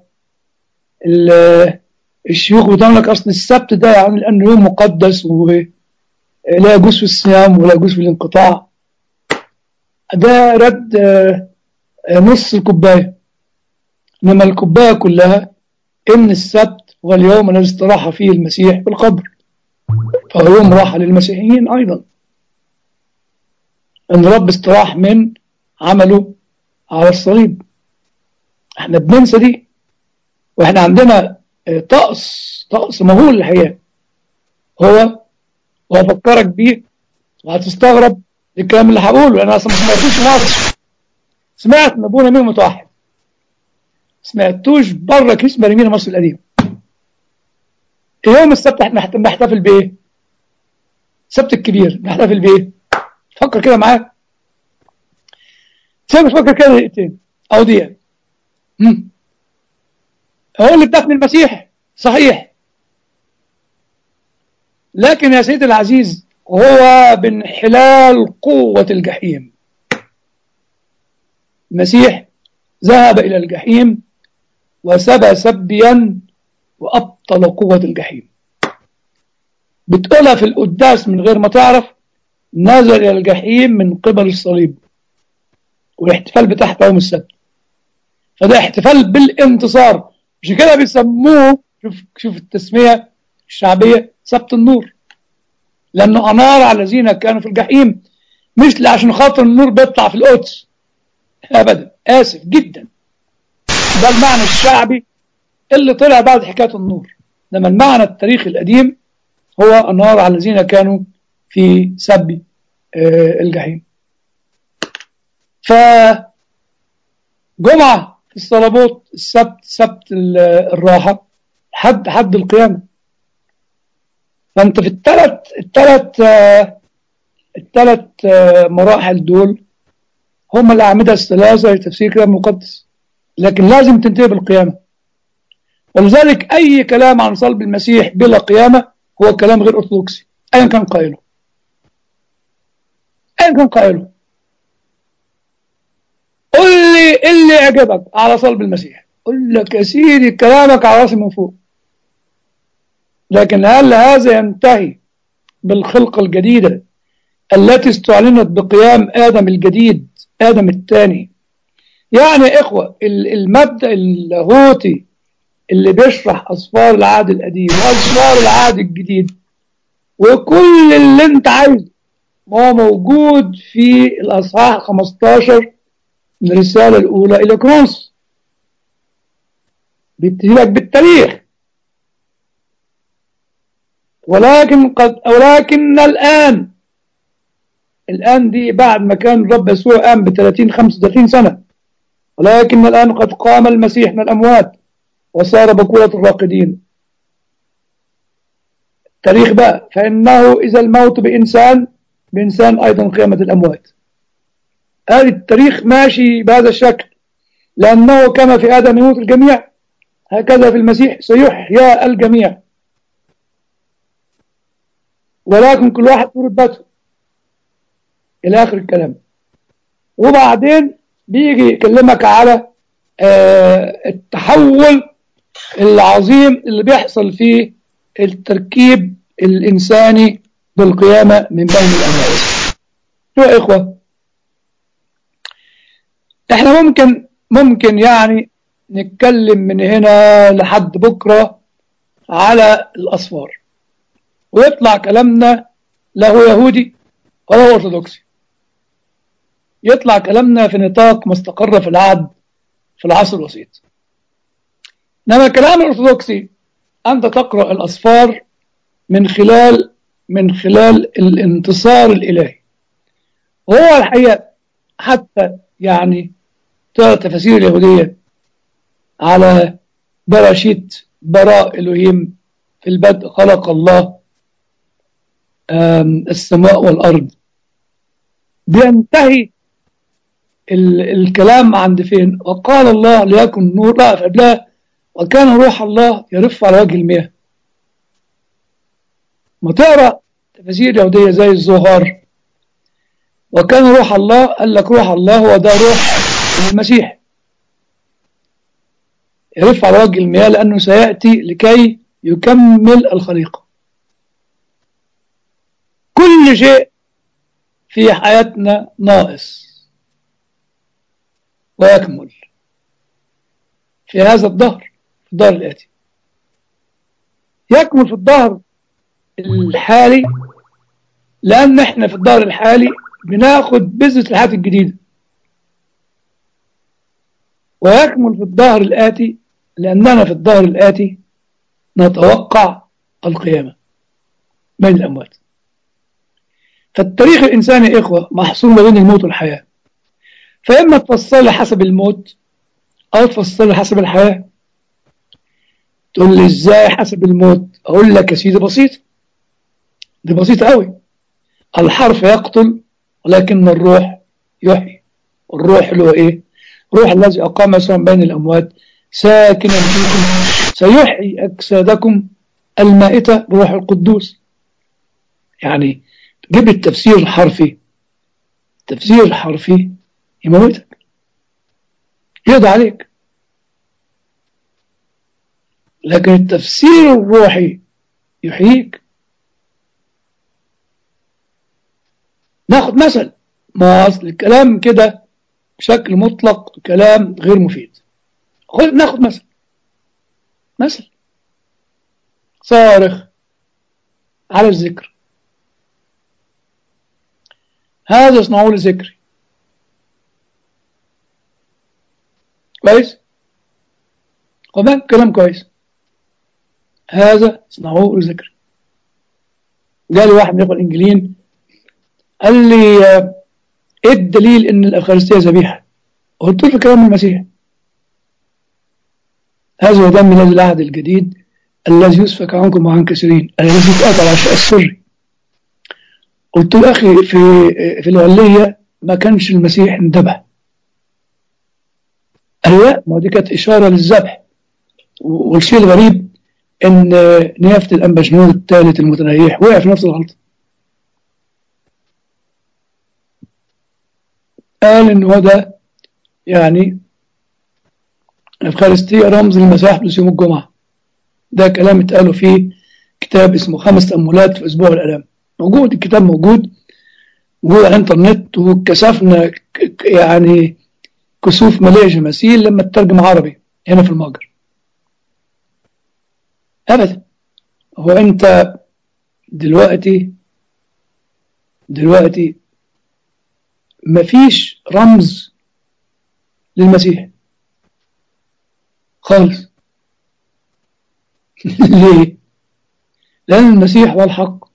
ال الشيوخ بتقول لك اصل السبت ده يعني لانه يوم مقدس ولا يجوز في الصيام ولا يجوز في الانقطاع ده رد نص الكوبايه انما الكوبايه كلها ان السبت هو اليوم الذي استراح فيه المسيح في القبر فهو يوم راحه للمسيحيين ايضا ان رب استراح من عمله على الصليب احنا بننسى دي واحنا عندنا طقس طقس مهول الحقيقه هو وهفكرك بيه وهتستغرب الكلام اللي هقوله انا اصلا ما سمعتوش في مصر سمعت من ابونا مين متوحد سمعتوش بره كنيسه مريمين مصر القديم يوم السبت احنا بنحتفل بايه؟ السبت الكبير بنحتفل بايه؟ فكر كده معايا سيبك فكر كده دقيقتين او دقيقه هو اللي بدفن المسيح صحيح لكن يا سيدي العزيز هو بانحلال قوة الجحيم المسيح ذهب إلى الجحيم وسبى سبيا وأبطل قوة الجحيم بتقولها في القداس من غير ما تعرف نزل إلى الجحيم من قبل الصليب والاحتفال بتاعها يوم السبت فده احتفال بالانتصار مش كده بيسموه شوف شوف التسمية الشعبية سبت النور لأنه أنار على الذين كانوا في الجحيم مش عشان خاطر النور بيطلع في القدس أبدا آسف جدا ده المعنى الشعبي اللي طلع بعد حكاية النور لما المعنى التاريخي القديم هو النار على الذين كانوا في سب آه الجحيم ف جمعة في الصلابوت السبت سبت الراحة حد حد القيامة فأنت في الثلاث الثلاث الثلاث مراحل دول هم الأعمدة الثلاثة لتفسير الكلام المقدس لكن لازم تنتهي بالقيامة ولذلك أي كلام عن صلب المسيح بلا قيامة هو كلام غير أرثوذكسي أيا كان قائله أيا كان قائله قل لي اللي يعجبك على صلب المسيح قل لك يا سيدي كلامك على راسي من فوق لكن هل هذا ينتهي بالخلقة الجديدة التي استعلنت بقيام آدم الجديد آدم الثاني يعني يا إخوة المبدأ اللاهوتي اللي بيشرح أصفار العهد القديم وأصفار العهد الجديد وكل اللي انت عايزه ما هو موجود في الأصحاح 15 من الرسالة الأولى إلى كرونس بيبتدي بالتاريخ ولكن قد ولكن الآن الآن دي بعد ما كان الرب يسوع قام ب 30 35 سنة ولكن الآن قد قام المسيح من الأموات وصار بكورة الراقدين التاريخ بقى فإنه إذا الموت بإنسان بإنسان أيضا قيامة الأموات هذا التاريخ ماشي بهذا الشكل لأنه كما في آدم يموت الجميع هكذا في المسيح سيحيا الجميع ولكن كل واحد في رتبته إلى آخر الكلام وبعدين بيجي يكلمك على آه التحول العظيم اللي بيحصل في التركيب الإنساني بالقيامة من بين الأموات شو يا إخوة إحنا ممكن ممكن يعني نتكلم من هنا لحد بكرة على الأصفار ويطلع كلامنا لا هو يهودي ولا هو أرثوذكسي يطلع كلامنا في نطاق ما استقر في العهد في العصر الوسيط إنما الكلام الأرثوذكسي أنت تقرأ الأصفار من خلال من خلال الانتصار الإلهي وهو الحقيقة حتى يعني ترى التفاسير اليهودية على براشيت براء إلهيم في البدء خلق الله السماء والأرض بينتهي الكلام عند فين وقال الله ليكن نور لا فقبلها وكان روح الله يرف على وجه المياه ما تقرا تفاسير يهوديه زي الزهار وكان روح الله قال لك روح الله هو ده روح المسيح يرف على وجه المياه لانه سياتي لكي يكمل الخليقه كل شيء في حياتنا ناقص ويكمل في هذا الظهر في الظهر الآتي يكمل في الظهر الحالي لأن احنا في الظهر الحالي بناخد بذرة الحياة الجديدة ويكمل في الظهر الآتي لأننا في الظهر الآتي نتوقع القيامة بين الأموات فالتاريخ الإنساني يا إخوة محصور ما بين الموت والحياة فإما تفصل حسب الموت أو تفصل حسب الحياة تقول لي إزاي حسب الموت أقول لك يا سيدي بسيط دي بسيطة قوي الحرف يقتل ولكن الروح يحيي الروح اللي هو إيه روح الذي أقام يسوع بين الأموات ساكنا فيكم سيحيي أجسادكم المائتة بروح القدوس يعني جيب التفسير الحرفي التفسير الحرفي يموتك يقضي عليك لكن التفسير الروحي يحييك ناخد مثل ما أصل الكلام كده بشكل مطلق كلام غير مفيد ناخد مثل مثل صارخ على الذكر هذا اصنعوا لي ذكري كويس وما كلام كويس هذا اصنعوه لذكري جالي واحد من الاخوه الانجليين قال لي ايه الدليل ان الافخارستيه ذبيحه قلت له كلام المسيح هذا هو دم الذي العهد الجديد الذي يسفك عنكم وعن كثيرين الذي اتقطع على الشيء السري قلت له أخي في في العلية ما كانش المسيح انذبح قال لا ما دي كانت إشارة للذبح والشيء الغريب إن نيافة الأنبا الثالث المتنيح وقع في نفس الغلطة قال إن هو ده يعني الأفخارستية رمز للمسيح بلس يوم الجمعة ده كلام اتقاله في كتاب اسمه خمس تأملات في أسبوع الآلام موجود الكتاب موجود موجود على الإنترنت وكسفنا يعني كسوف مالية جماسيل لما تترجم عربي هنا في المجر أبدا هو أنت دلوقتي دلوقتي مفيش رمز للمسيح خالص ليه لأن المسيح هو الحق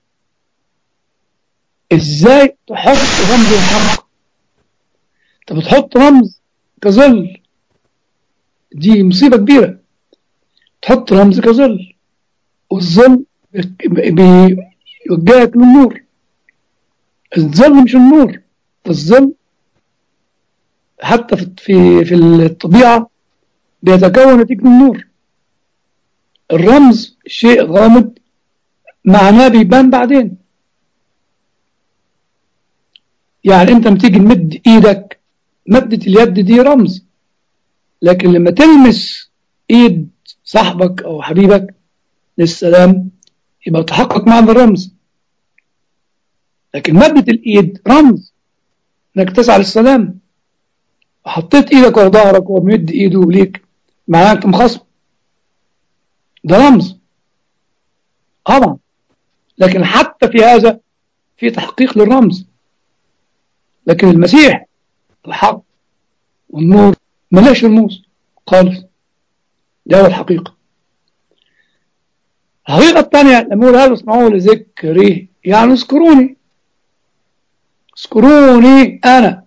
ازاي تحط رمز الحق انت بتحط رمز كظل دي مصيبة كبيرة تحط رمز كظل والظل بيوجهك للنور الظل مش النور الظل حتى في في في الطبيعة بيتكون نتيجة النور الرمز شيء غامض معناه بيبان بعدين يعني انت لما تيجي تمد ايدك مدة اليد دي رمز لكن لما تلمس ايد صاحبك او حبيبك للسلام يبقى تحقق معنى الرمز لكن مدة الايد رمز انك تسعى للسلام وحطيت ايدك ورا ظهرك وهو بيمد ايده ليك معناه انت مخصم ده رمز طبعا لكن حتى في هذا في تحقيق للرمز لكن المسيح الحق والنور ملاش رموز خالص ده هو الحقيقة الحقيقة الثانية لما يقول هذا اسمعوه لذكري يعني اذكروني اذكروني أنا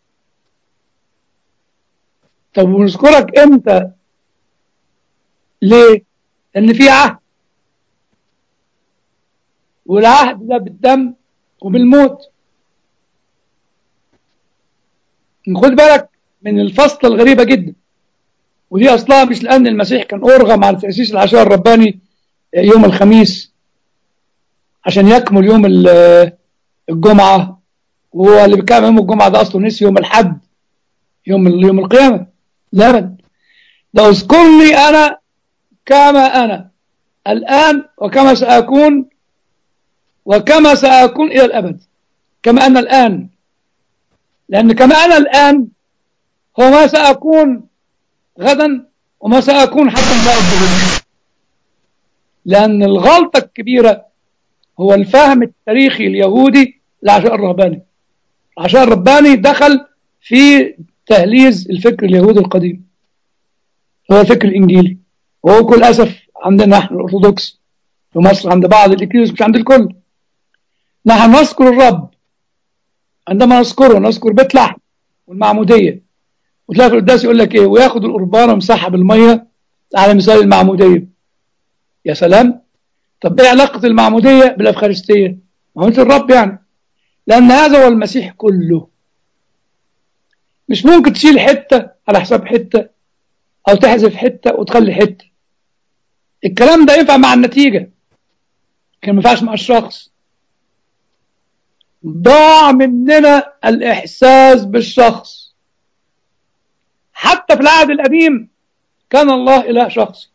طب ونذكرك امتى ليه لأن في عهد والعهد ده بالدم وبالموت خد بالك من الفصلة الغريبة جدا ودي أصلها مش لأن المسيح كان أرغم على تأسيس العشاء الرباني يوم الخميس عشان يكمل يوم الجمعة وهو اللي بيكمل يوم الجمعة ده أصله نسي يوم الحد يوم يوم القيامة لا أبدا ده اذكرني أنا كما أنا الآن وكما سأكون وكما سأكون إلى الأبد كما أنا الآن لأن كما أنا الآن هو ما سأكون غدا وما سأكون حتى انتهى الظهور لأن الغلطة الكبيرة هو الفهم التاريخي اليهودي للعشاء الرهباني العشاء الرهباني دخل في تهليز الفكر اليهودي القديم هو الفكر الإنجيلي وهو كل أسف عندنا نحن الأرثوذكس في مصر عند بعض الإكليس مش عند الكل نحن نذكر الرب عندما نذكره نذكر بيت لحم والمعمودية وتلاقي في القداس يقول لك ايه وياخد القربان ومسحها بالمية على مثال المعمودية يا سلام طب ايه علاقة المعمودية بالأفخارستية ما هو الرب يعني لأن هذا هو المسيح كله مش ممكن تشيل حتة على حساب حتة أو تحذف حتة وتخلي حتة الكلام ده ينفع مع النتيجة لكن ما ينفعش مع الشخص ضاع مننا الإحساس بالشخص حتى في العهد القديم كان الله إله شخصي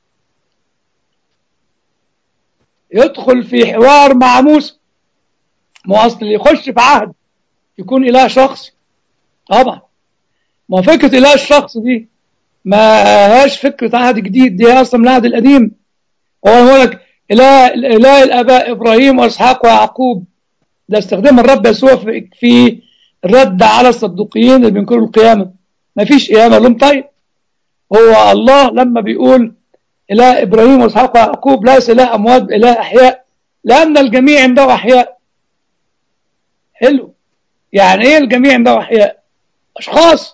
يدخل في حوار مع موسى ما أصل اللي يخش في عهد يكون إله شخصي طبعا ما فكرة إله الشخص دي ما هاش فكرة عهد جديد دي أصلا من العهد القديم هو يقول لك إله, إله الآباء إبراهيم وإسحاق ويعقوب ده استخدام الرب يسوع في, في الرد على الصدوقيين اللي بينكروا القيامة ما فيش قيامة لهم طيب هو الله لما بيقول إله إبراهيم وإسحاق ويعقوب ليس إله أموات إله أحياء لأن الجميع عنده أحياء حلو يعني إيه الجميع عنده أحياء أشخاص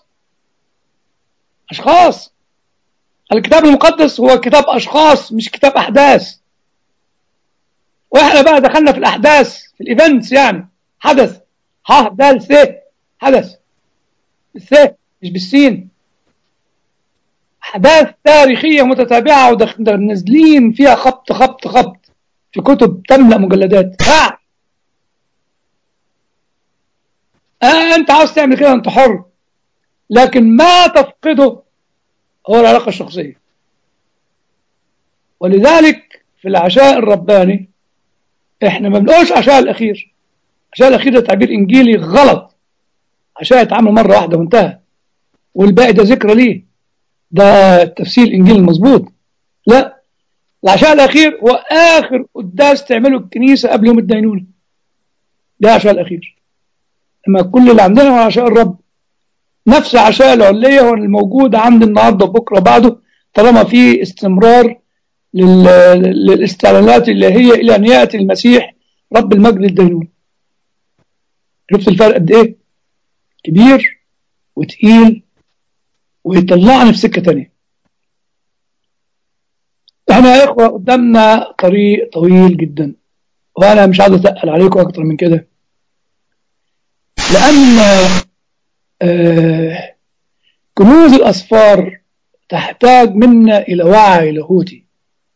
أشخاص الكتاب المقدس هو كتاب أشخاص مش كتاب أحداث واحنا بقى دخلنا في الاحداث في الايفنتس يعني حدث ها ده س حدث الس مش بالسين احداث تاريخيه متتابعه ونازلين فيها خبط خبط خبط في كتب تملا مجلدات ها آه انت عاوز تعمل كده انت حر لكن ما تفقده هو العلاقه الشخصيه ولذلك في العشاء الرباني احنا ما بنقولش عشاء الاخير عشاء الاخير ده تعبير انجيلي غلط عشاء يتعمل مره واحده وانتهى والباقي ده ذكرى ليه ده تفسير الانجيل المظبوط لا العشاء الاخير هو اخر قداس تعمله الكنيسه قبل يوم الدينونه ده العشاء الاخير اما كل اللي عندنا هو عشاء الرب نفس عشاء العليه هو الموجود عند النهارده وبكره بعده طالما في استمرار للاستعلانات اللي هي الى ان ياتي المسيح رب المجد الدينون شفت الفرق قد ايه كبير وتقيل ويطلعنا في سكه تانية احنا يا اخوه قدامنا طريق طويل جدا وانا مش عايز اتقل عليكم اكتر من كده لان آه كنوز الاسفار تحتاج منا الى وعي لاهوتي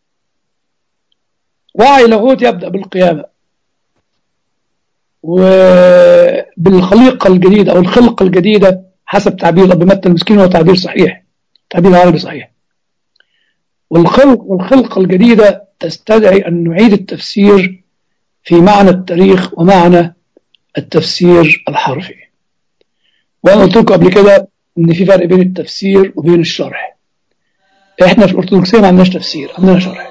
وعي لاهوت يبدأ بالقيامة وبالخليقة الجديدة أو الخلقة الجديدة حسب تعبير الأب متى المسكين هو تعبير صحيح تعبير عربي صحيح والخلق والخلقة الجديدة تستدعي أن نعيد التفسير في معنى التاريخ ومعنى التفسير الحرفي وأنا قلت لكم قبل كده إن في فرق بين التفسير وبين الشرح إحنا في الأرثوذكسية ما عندناش تفسير عندنا شرح